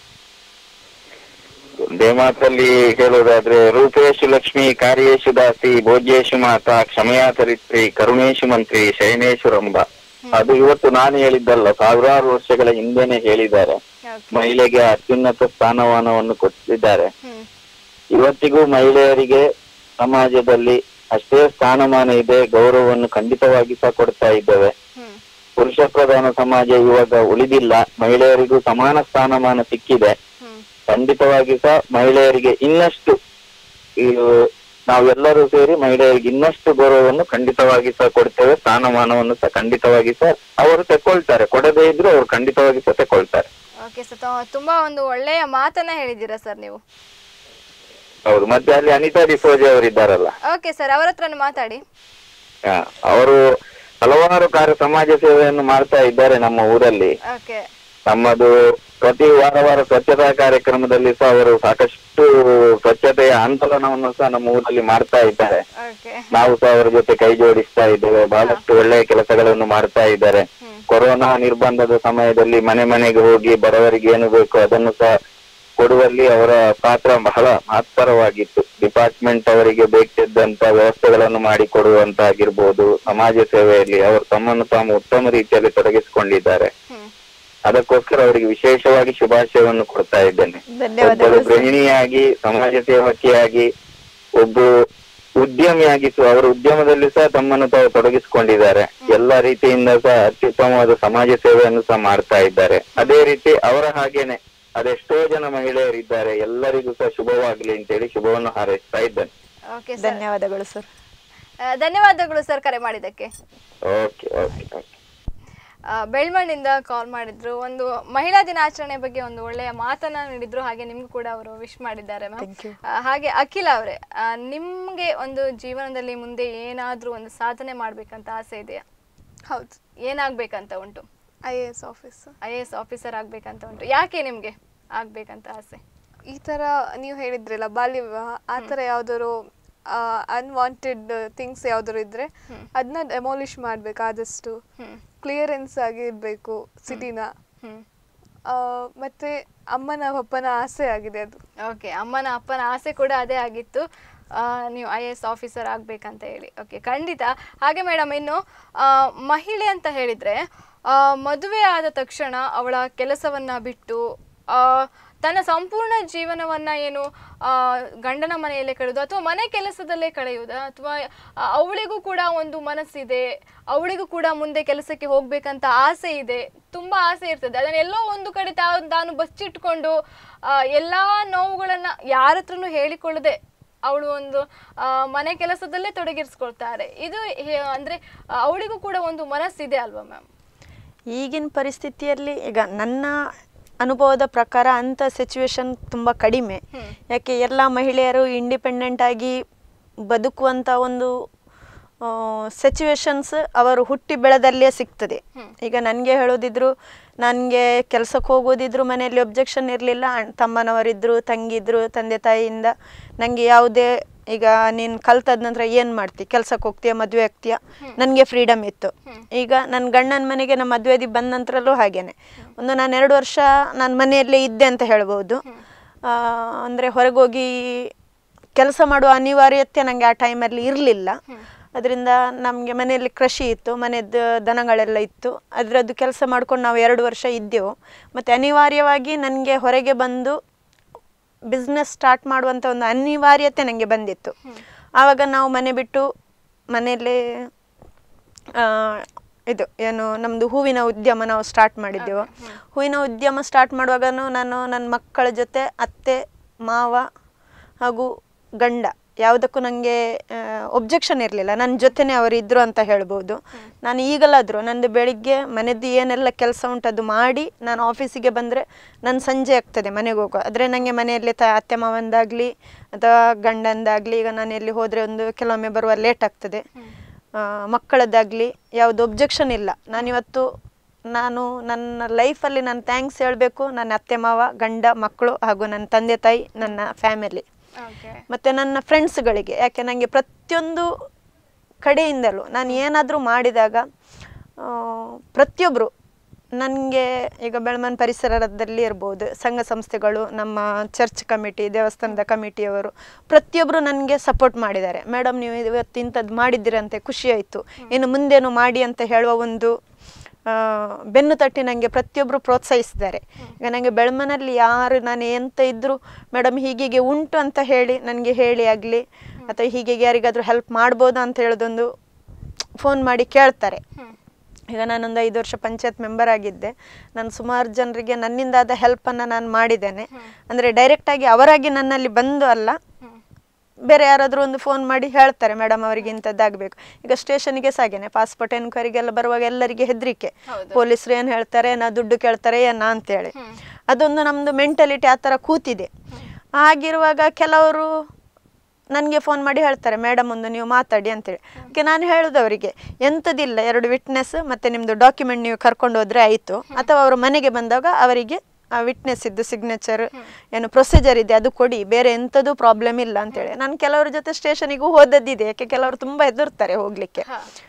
ಒಂದೇ ಮಾತಲ್ಲಿ ಹೇಳೋದಾದ್ರೆ ರೂಪೇಶು ಲಕ್ಷ್ಮಿ ಕಾರ್ಯೇಶು ದಾಸಿ ಭೋಜ್ಯೇಶು ಮಾತಾ ಕ್ಷಮಯಾತರಿತ್ರಿ ಕರುಣೇಶು ಮಂತ್ರಿ ಶಯನೇಶು ರಂಭ ಅದು ಇವತ್ತು ನಾನು ಹೇಳಿದ್ದಲ್ಲ ಸಾವಿರಾರು ವರ್ಷಗಳ ಹಿಂದೆನೆ ಹೇಳಿದ್ದಾರೆ
ಓಕೆ
ಮಹಿಳೆಗೆ ಅತ್ಯುನ್ನತ ಸ್ಥಾನಮಾನವನ್ನು ಕೊಟ್ಟಿದ್ದಾರೆ
ಹ್ಮ್
ಇವತ್ತಿಗೂ ಮಹಿಳೆಯರಿಗೆ ಸಮಾಜದಲ್ಲಿ ಅಷ್ಟೇ ಸ್ಥಾನಮಾನ ಇದೆ ಗೌರವವನ್ನು ಖಂಡಿತವಾಗಿ ಸಹ ಕೊಡ್ತಾ ಇದ್ದೇವೆ
ಹ್ಮ್
ಪುರುಷ ಪ್ರಧಾನ ಸಮಾಜ ಇವಾಗ ಉಳಿದಿಲ್ಲ ಮಹಿಳೆಯರಿಗೂ ಸಮಾನ ಸ್ಥಾನಮಾನ ಸಿಕ್ಕಿದೆ
ಹ್ಮ್
ಖಂಡಿತವಾಗಿ ಸಹ ಮಹಿಳೆಯರಿಗೆ ಇನ್ನಷ್ಟು ಈ ನಾವೆಲ್ಲರೂ ಸೇರಿ ಮಹಿಳೆಯರಿಗೆ ಇನ್ನಷ್ಟು ಗೌರವವನ್ನು ಖಂಡಿತವಾಗಿ ಸಹ ಕೊಡ್ತೇವೆ ಸ್ಥಾನಮಾನವನ್ನು ಸಹ ಖಂಡಿತವಾಗಿ ಸಹ ಅವರು ತಕೊಳ್ತಾರೆ ಕೊಡದೇ ಇದ್ರು ಅವರು ಖಂಡಿತವಾಗಿ ಸಹ ತಕೊಳ್ತಾರೆ
ಓಕೆ ಸರ್ ತುಂಬಾ ಒಂದು ಒಳ್ಳೆಯ ಮಾತನ್ನ ಹೇಳಿದ್ದೀರಾ ಸರ್ ನೀವು
ಹೌದು ಮತ್ತೆ ಅಲ್ಲಿ ಅನಿತಾ ಡಿಸೋಜೆ ಅವರಿದ್ದಾರಲ್ಲ
ಓಕೆ ಸರ್ ಅವರ ಹತ್ರನೇ ಮಾತಾಡಿ
ಆ, ಅವರು ಹಲವಾರು ಕಾರ್ಯ ಸಮಾಜ ಸೇವೆಯನ್ನು ಮಾಡ್ತಾ ಇದ್ದಾರೆ ನಮ್ಮ ಊರಲ್ಲಿ
ಓಕೆ
ನಮ್ಮದು ಪ್ರತಿ ವಾರ ವಾರ ಸ್ವಚ್ಛತಾ ಕಾರ್ಯಕ್ರಮದಲ್ಲಿ ಸಹ ಅವರು ಸಾಕಷ್ಟು ಸ್ವಚ್ಛತೆಯ ಆಂದೋಲನವನ್ನು ಸಹ ನಮ್ಮ ಊರಲ್ಲಿ ಮಾಡ್ತಾ ಇದ್ದಾರೆ
ಓಕೆ
ನಾವು ಸಹ ಅವರ ಜೊತೆ ಕೈ ಜೋಡಿಸ್ತಾ ಇದ್ದೇವೆ ಬಹಳಷ್ಟು ಒಳ್ಳೆಯ ಕೆಲಸಗಳನ್ನು ಮಾಡ್ತಾ ಇದ್ದಾರೆ ಕೊರೋನಾ ನಿರ್ಬಂಧದ ಸಮಯದಲ್ಲಿ ಮನೆ ಮನೆಗೆ ಹೋಗಿ ಬಡವರಿಗೆ ಏನು ಬೇಕು ಅದನ್ನು ಸಹ ಕೊಡುವಲ್ಲಿ ಅವರ ಪಾತ್ರ ಬಹಳ ಮಹತ್ತರವಾಗಿತ್ತು ಡಿಪಾರ್ಟ್ಮೆಂಟ್ ಅವರಿಗೆ ಬೇಕಿದ್ದಂತ ವ್ಯವಸ್ಥೆಗಳನ್ನು ಮಾಡಿಕೊಡುವಂತಾಗಿರ್ಬೋದು ಸಮಾಜ ಸೇವೆಯಲ್ಲಿ ಅವರು ತಮ್ಮನ್ನು ತಾವು ಉತ್ತಮ ರೀತಿಯಲ್ಲಿ ತೊಡಗಿಸಿಕೊಂಡಿದ್ದಾರೆ
ಹ್ಮ್
ಅದಕ್ಕೋಸ್ಕರ ಅವರಿಗೆ ವಿಶೇಷವಾಗಿ ಶುಭಾಶಯವನ್ನು ಕೊಡ್ತಾ ಇದ್ದೇನೆ
ಧನ್ಯವಾದಗಳು
ಒಬ್ಬಳು ಗೃಹಿಣಿಯಾಗಿ ಸಮಾಜ ಸೇವಕಿಯಾಗಿ ಒಬ್ಬರು ಉದ್ಯಮಿಯಾಗಿ ಸಹ ಅವರ ಉದ್ಯಮದಲ್ಲಿ ಸಹ ತಮ್ಮನ್ನು ತಾವು ತೊಡಗಿಸಿಕೊಂಡಿದ್ದಾರೆ ಎಲ್ಲ ರೀತಿಯಿಂದ ಸಹ ಅತ್ಯುತ್ತಮವಾದ ಸಮಾಜ ಸೇವೆಯನ್ನು ಸಹ ಮಾಡ್ತಾ ಇದ್ದಾರೆ ಅದೇ ರೀತಿ ಅವರ ಹಾಗೇನೆ ಅದೆಷ್ಟೋ ಜನ ಮಹಿಳೆಯರಿದ್ದಾರೆ ಎಲ್ಲರಿಗೂ ಸಹ ಶುಭವಾಗ್ಲಿ ಅಂತೇಳಿ ಶುಭವನ್ನು ಹಾರೈಸ್ತಾ ಇದ್ದೇನೆ
ಓಕೆ ಸರ್
ಧನ್ಯವಾದಗಳು ಸರ್
ಧನ್ಯವಾದಗಳು ಸರ್ ಕರೆ ಮಾಡಿದ್ದಕ್ಕೆ
ಓಕೆ ಓಕೆ ಓಕೆ
ಆ, ಬೆಳ್ಮಣ್ಣಿಂದ ಕಾಲ್ ಮಾಡಿದ್ರು ಒಂದು ಮಹಿಳಾ ದಿನಾಚರಣೆ ಬಗ್ಗೆ ಒಂದು ಒಳ್ಳೆಯ ಮಾತನ್ನ ನೀಡಿದ್ರು ಹಾಗೆ ನಿಮ್ಗೂ ಕೂಡ ಅವರು ವಿಶ್ ಮಾಡಿದ್ದಾರೆ ಮ್ಯಾಮ್
Thank you.
ಹಾಗೆ ಅಖಿಲ ಅವರೇ ನಿಮ್ಗೆ ಒಂದು ಜೀವನದಲ್ಲಿ ಮುಂದೆ ಏನಾದ್ರೂ ಒಂದು ಸಾಧನೆ ಮಾಡ್ಬೇಕಂತ ಆಸೆ ಇದೆಯಾ
ಹೌದು
ಏನಾಗ್ಬೇಕಂತ ಉಂಟು
I A S officer
I A S officer ಆಗ್ಬೇಕಂತ ಉಂಟು ಯಾಕೆ ನಿಮ್ಗೆ ಆಗ್ಬೇಕಂತ ಆಸೆ
ಈ ತರ ನೀವು ಹೇಳಿದ್ರಲ್ಲ ಬಾಲ್ಯ ವಿವಾಹ ಆ ತರ ಯಾವ್ದಾದ್ರು ಅನ್ವಾಂಟೆಡ್ ಥಿಂಗ್ಸ್ ಯಾವ್ದಾದ್ರು ಇದ್ರೆ ಅದನ್ನ ಡೆಮಾಲಿಷ್ ಮಾಡ್ಬೇಕು ಆದಷ್ಟು ಕ್ಲಿಯರೆನ್ಸ್ ಆಗಿ ಇರಬೇಕು ಸಿಟಿನ
ಹ್ಮ್
ಮತ್ತೆ ಅಮ್ಮನ ಅಪ್ಪನ ಆಸೆ ಆಗಿದೆ ಅದು
ಓಕೆ ಅಮ್ಮನ ಅಪ್ಪನ ಆಸೆ ಕೂಡ ಅದೇ ಆಗಿತ್ತು ಆ, ನೀವು ಐ ಎ ಎಸ್ ಆಫೀಸರ್ ಆಗ್ಬೇಕಂತ ಹೇಳಿ ಓಕೆ ಖಂಡಿತ ಹಾಗೆ ಮೇಡಮ್ ಇನ್ನು ಆ, ಮಹಿಳೆ ಅಂತ ಹೇಳಿದ್ರೆ ಆ, ಮದುವೆ ಆದ ತಕ್ಷಣ ಅವಳ ಕೆಲಸವನ್ನ ಬಿಟ್ಟು ಆ, ತನ್ನ ಸಂಪೂರ್ಣ ಜೀವನವನ್ನ ಏನು ಆ, ಗಂಡನ ಮನೆಯಲ್ಲೇ ಕಳೆಯೋದು ಅಥವಾ ಮನೆ ಕೆಲಸದಲ್ಲೇ ಕಳೆಯುವುದಾ ಅಥವಾ ಅವಳಿಗೂ ಕೂಡ ಒಂದು ಮನಸ್ಸಿದೆ ಅವಳಿಗೂ ಕೂಡ ಮುಂದೆ ಕೆಲಸಕ್ಕೆ ಹೋಗ್ಬೇಕಂತ ಆಸೆ ಇದೆ ತುಂಬಾ ಆಸೆ ಇರ್ತದೆ ಅದನ್ನ ಎಲ್ಲೋ ಒಂದು ಕಡೆ ತಾ- ತಾನು ಬಚ್ಚಿಟ್ಕೊಂಡು ಆ, ಎಲ್ಲಾ ನೋವುಗಳನ್ನ ಯಾರ ಹತ್ರನೂ ಹೇಳಿಕೊಳ್ಳದೆ ಅವಳು ಒಂದು ಆ, ಮನೆ ಕೆಲಸದಲ್ಲೇ ತೊಡಗಿರಿಸ್ಕೊಳ್ತಾರೆ ಇದು ಹೇ- ಅಂದ್ರೆ ಆ, ಅವಳಿಗೂ ಕೂಡ ಒಂದು ಮನಸ್ಸಿದೆ ಅಲ್ವಾ ಮ್ಯಾಮ್
ಈಗಿನ ಪರಿಸ್ಥಿತಿಯಲ್ಲಿ ಈಗ ನನ್ನ ಅನುಭವದ ಪ್ರಕಾರ ಅಂಥ ಸಿಚುವೇಶನ್ ತುಂಬ ಕಡಿಮೆ ಯಾಕೆ ಎಲ್ಲ ಮಹಿಳೆಯರು ಇಂಡಿಪೆಂಡೆಂಟ್ ಆಗಿ ಬದುಕುವಂಥ ಒಂದು ಸಿಚುವೇಶನ್ಸ್ ಅವರು ಹುಟ್ಟಿ ಬೆಳೆದಲ್ಲೇ ಸಿಗ್ತದೆ ಈಗ ನನಗೆ ಹೇಳೋದಿದ್ರು ನನಗೆ ಕೆಲಸಕ್ಕೆ ಹೋಗೋದಿದ್ರು ಮನೆಯಲ್ಲಿ ಒಬ್ಜೆಕ್ಷನ್ ಇರಲಿಲ್ಲ ತಮ್ಮನವರಿದ್ದರು ತಂಗಿದ್ರು ತಂದೆ ತಾಯಿಯಿಂದ ನನಗೆ ಯಾವುದೇ ಈಗ ನೀನು ಕಲ್ತದ ನಂತರ ಏನು ಮಾಡ್ತಿ ಕೆಲ್ಸಕ್ಕೆ ಹೋಗ್ತೀಯ ಮದುವೆ ಆಗ್ತೀಯ ನನಗೆ ಫ್ರೀಡಮ್ ಇತ್ತು ಈಗ ನನ್ನ ಗಂಡನ ಮನೆಗೆ ನಮ್ಮ ಮದುವೆದಿ ಬಂದ ನಂತರಲ್ಲೂ ಹಾಗೇನೆ ಒಂದು ನಾನು ಎರಡು ವರ್ಷ ನಾನು ಮನೆಯಲ್ಲೇ ಇದ್ದೆ ಅಂತ ಹೇಳ್ಬೋದು ಅಂದರೆ ಹೊರಗೋಗಿ ಕೆಲಸ ಮಾಡುವ ಅನಿವಾರ್ಯತೆ ನನಗೆ ಆ ಟೈಮಲ್ಲಿ ಇರಲಿಲ್ಲ ಅದರಿಂದ ನಮಗೆ ಮನೆಯಲ್ಲಿ ಕೃಷಿ ಇತ್ತು ಮನೆಯದ್ದು ದನಗಳೆಲ್ಲ ಇತ್ತು ಅದರದ್ದು ಕೆಲಸ ಮಾಡ್ಕೊಂಡು ನಾವು ಎರಡು ವರ್ಷ ಇದ್ದೆವು ಮತ್ತು ಅನಿವಾರ್ಯವಾಗಿ ನನಗೆ ಹೊರಗೆ ಬಂದು ಬಿಸ್ನೆಸ್ ಸ್ಟಾರ್ಟ್ ಮಾಡುವಂಥ ಒಂದು ಅನಿವಾರ್ಯತೆ ನನಗೆ ಬಂದಿತ್ತು ಆವಾಗ ನಾವು ಮನೆ ಬಿಟ್ಟು ಮನೆಯಲ್ಲಿ ಆ, ಇದು ಏನು ನಮ್ಮದು ಹೂವಿನ ಉದ್ಯಮ ನಾವು ಸ್ಟಾರ್ಟ್ ಮಾಡಿದ್ದೆವು ಹೂವಿನ ಉದ್ಯಮ ಸ್ಟಾರ್ಟ್ ಮಾಡುವಾಗನೂ ನಾನು ನನ್ನ ಮಕ್ಕಳ ಜೊತೆ ಅತ್ತೆ ಮಾವ ಹಾಗೂ ಗಂಡ ಯಾವುದಕ್ಕೂ ನನಗೆ ಒಬ್ಜೆಕ್ಷನ್ ಇರಲಿಲ್ಲ ನನ್ನ ಜೊತೆನೇ ಅವರು ಇದ್ದರು ಅಂತ ಹೇಳ್ಬೋದು ನಾನು ಈಗಲಾದರೂ ನಂದು ಬೆಳಿಗ್ಗೆ ಮನೆದು ಏನೆಲ್ಲ ಕೆಲಸ ಉಂಟು ಅದು ಮಾಡಿ ನಾನು ಆಫೀಸಿಗೆ ಬಂದರೆ ನನ್ನ ಸಂಜೆ ಆಗ್ತದೆ ಮನೆಗೆ ಹೋಗೋ ಆದರೆ ನನಗೆ ಮನೆಯಲ್ಲಿ ತ ಅತ್ತೆ ಮಾವಂದಾಗಲಿ ಅಥವಾ ಗಂಡಂದಾಗಲಿ ಈಗ ನಾನು ಎಲ್ಲಿ ಹೋದರೆ ಒಂದು ಕೆಲವೊಮ್ಮೆ ಬರುವ ಲೇಟ್ ಆಗ್ತದೆ ಆ, ಮಕ್ಕಳದ್ದಾಗಲಿ ಯಾವುದು ಒಬ್ಜೆಕ್ಷನ್ ಇಲ್ಲ ನಾನಿವತ್ತು ನಾನು ನನ್ನ ಲೈಫಲ್ಲಿ ನಾನು ಥ್ಯಾಂಕ್ಸ್ ಹೇಳಬೇಕು ನನ್ನ ಅತ್ತೆ ಮಾವ ಗಂಡ ಮಕ್ಕಳು ಹಾಗೂ ನನ್ನ ತಂದೆ ತಾಯಿ ನನ್ನ ಫ್ಯಾಮಿಲಿ
ಓಕೆ
ಮತ್ತು ನನ್ನ ಫ್ರೆಂಡ್ಸ್ಗಳಿಗೆ ಯಾಕೆ ನನಗೆ ಪ್ರತಿಯೊಂದು ಕಡೆಯಿಂದಲೂ ನಾನು ಏನಾದರೂ ಮಾಡಿದಾಗ ಆ, ಪ್ರತಿಯೊಬ್ಬರು ನನಗೆ ಈಗ ಬೆಳಮನ್ ಪರಿಸರದಲ್ಲಿ ಇರ್ಬೋದು ಸಂಘ ಸಂಸ್ಥೆಗಳು ನಮ್ಮ ಚರ್ಚ್ ಕಮಿಟಿ ದೇವಸ್ಥಾನದ ಕಮಿಟಿಯವರು ಪ್ರತಿಯೊಬ್ಬರು ನನಗೆ ಸಪೋರ್ಟ್ ಮಾಡಿದ್ದಾರೆ ಮೇಡಮ್ ನೀವು ಇವತ್ತು ಇಂಥದ್ದು ಮಾಡಿದ್ದೀರಂತೆ ಖುಷಿ ಆಯಿತು ಇನ್ನು ಮುಂದೇನು ಮಾಡಿ ಅಂತ ಹೇಳುವ ಒಂದು ಆ, ಬೆನ್ನು ತಟ್ಟಿ ನನಗೆ ಪ್ರತಿಯೊಬ್ಬರು ಪ್ರೋತ್ಸಾಹಿಸಿದ್ದಾರೆ ಈಗ ನನಗೆ ಬೆಳಮನಲ್ಲಿ ಯಾರು ನಾನು ಎಂತ ಇದ್ದರೂ ಮೇಡಮ್ ಹೀಗೀಗೆ ಉಂಟು ಅಂತ ಹೇಳಿ ನನಗೆ ಹೇಳಿ ಆಗಲಿ ಅಥವಾ ಹೀಗೆ ಯಾರಿಗಾದರೂ ಹೆಲ್ಪ್ ಮಾಡ್ಬೋದಾ ಅಂತ ಹೇಳೋದೊಂದು ಫೋನ್ ಮಾಡಿ ಕೇಳ್ತಾರೆ ಈಗ ನಾನೊಂದು ಐದು ವರ್ಷ ಪಂಚಾಯತ್ ಮೆಂಬರ್ ಆಗಿದ್ದೆ ನಾನು ಸುಮಾರು ಜನರಿಗೆ ನನ್ನಿಂದಾದ ಹೆಲ್ಪನ್ನು ನಾನು ಮಾಡಿದ್ದೇನೆ ಅಂದರೆ ಡೈರೆಕ್ಟಾಗಿ ಅವರಾಗಿ ನನ್ನಲ್ಲಿ ಬಂದು ಅಲ್ಲ ಬೇರೆ ಯಾರಾದರೂ ಒಂದು ಫೋನ್ ಮಾಡಿ ಹೇಳ್ತಾರೆ ಮೇಡಮ್ ಅವರಿಗೆ ಇಂಥದ್ದಾಗಬೇಕು ಈಗ ಸ್ಟೇಷನ್ಗೆ ಸಾಗೇನೆ ಪಾಸ್ಪೋರ್ಟ್ ಎನ್ಕ್ವೈರಿಗೆಲ್ಲ ಬರುವಾಗ ಎಲ್ಲರಿಗೆ ಹೆದರಿಕೆ ಪೊಲೀಸರು ಏನು ಹೇಳ್ತಾರೆ ನಾ ದುಡ್ಡು ಕೇಳ್ತಾರೆ ಏನ ಅಂತೇಳಿ ಅದೊಂದು ನಮ್ಮದು ಮೆಂಟಲಿಟಿ ಆ ಥರ ಕೂತಿದೆ ಹಾಗಿರುವಾಗ ಕೆಲವರು ನನಗೆ ಫೋನ್ ಮಾಡಿ ಹೇಳ್ತಾರೆ ಮೇಡಮ್ ಒಂದು ನೀವು ಮಾತಾಡಿ ಅಂತೇಳಿ ಅದಕ್ಕೆ ನಾನು ಹೇಳೋದು ಅವರಿಗೆ ಎಂಥದಿಲ್ಲ ಎರಡು ವಿಟ್ನೆಸ್ ಮತ್ತು ನಿಮ್ಮದು ಡಾಕ್ಯುಮೆಂಟ್ ನೀವು ಕರ್ಕೊಂಡು ಹೋದರೆ ಆಯಿತು ಅಥವಾ ಅವರು ಮನೆಗೆ ಬಂದಾಗ ಅವರಿಗೆ ಆ ವಿಟ್ನೆಸ್ ಇದ್ದು ಸಿಗ್ನೇಚರ್ ಏನು ಪ್ರೊಸೀಜರ್ ಇದೆ ಅದು ಕೊಡಿ ಬೇರೆ ಎಂಥದ್ದು ಪ್ರಾಬ್ಲಮ್ ಇಲ್ಲ ಅಂತೇಳಿ ನಾನು ಕೆಲವ್ರ ಜೊತೆ ಸ್ಟೇಷನಿಗೂ ಹೋದದ್ದಿದೆ ಯಾಕೆ ಕೆಲವರು ತುಂಬ ಹೆದರ್ತಾರೆ ಹೋಗಲಿಕ್ಕೆ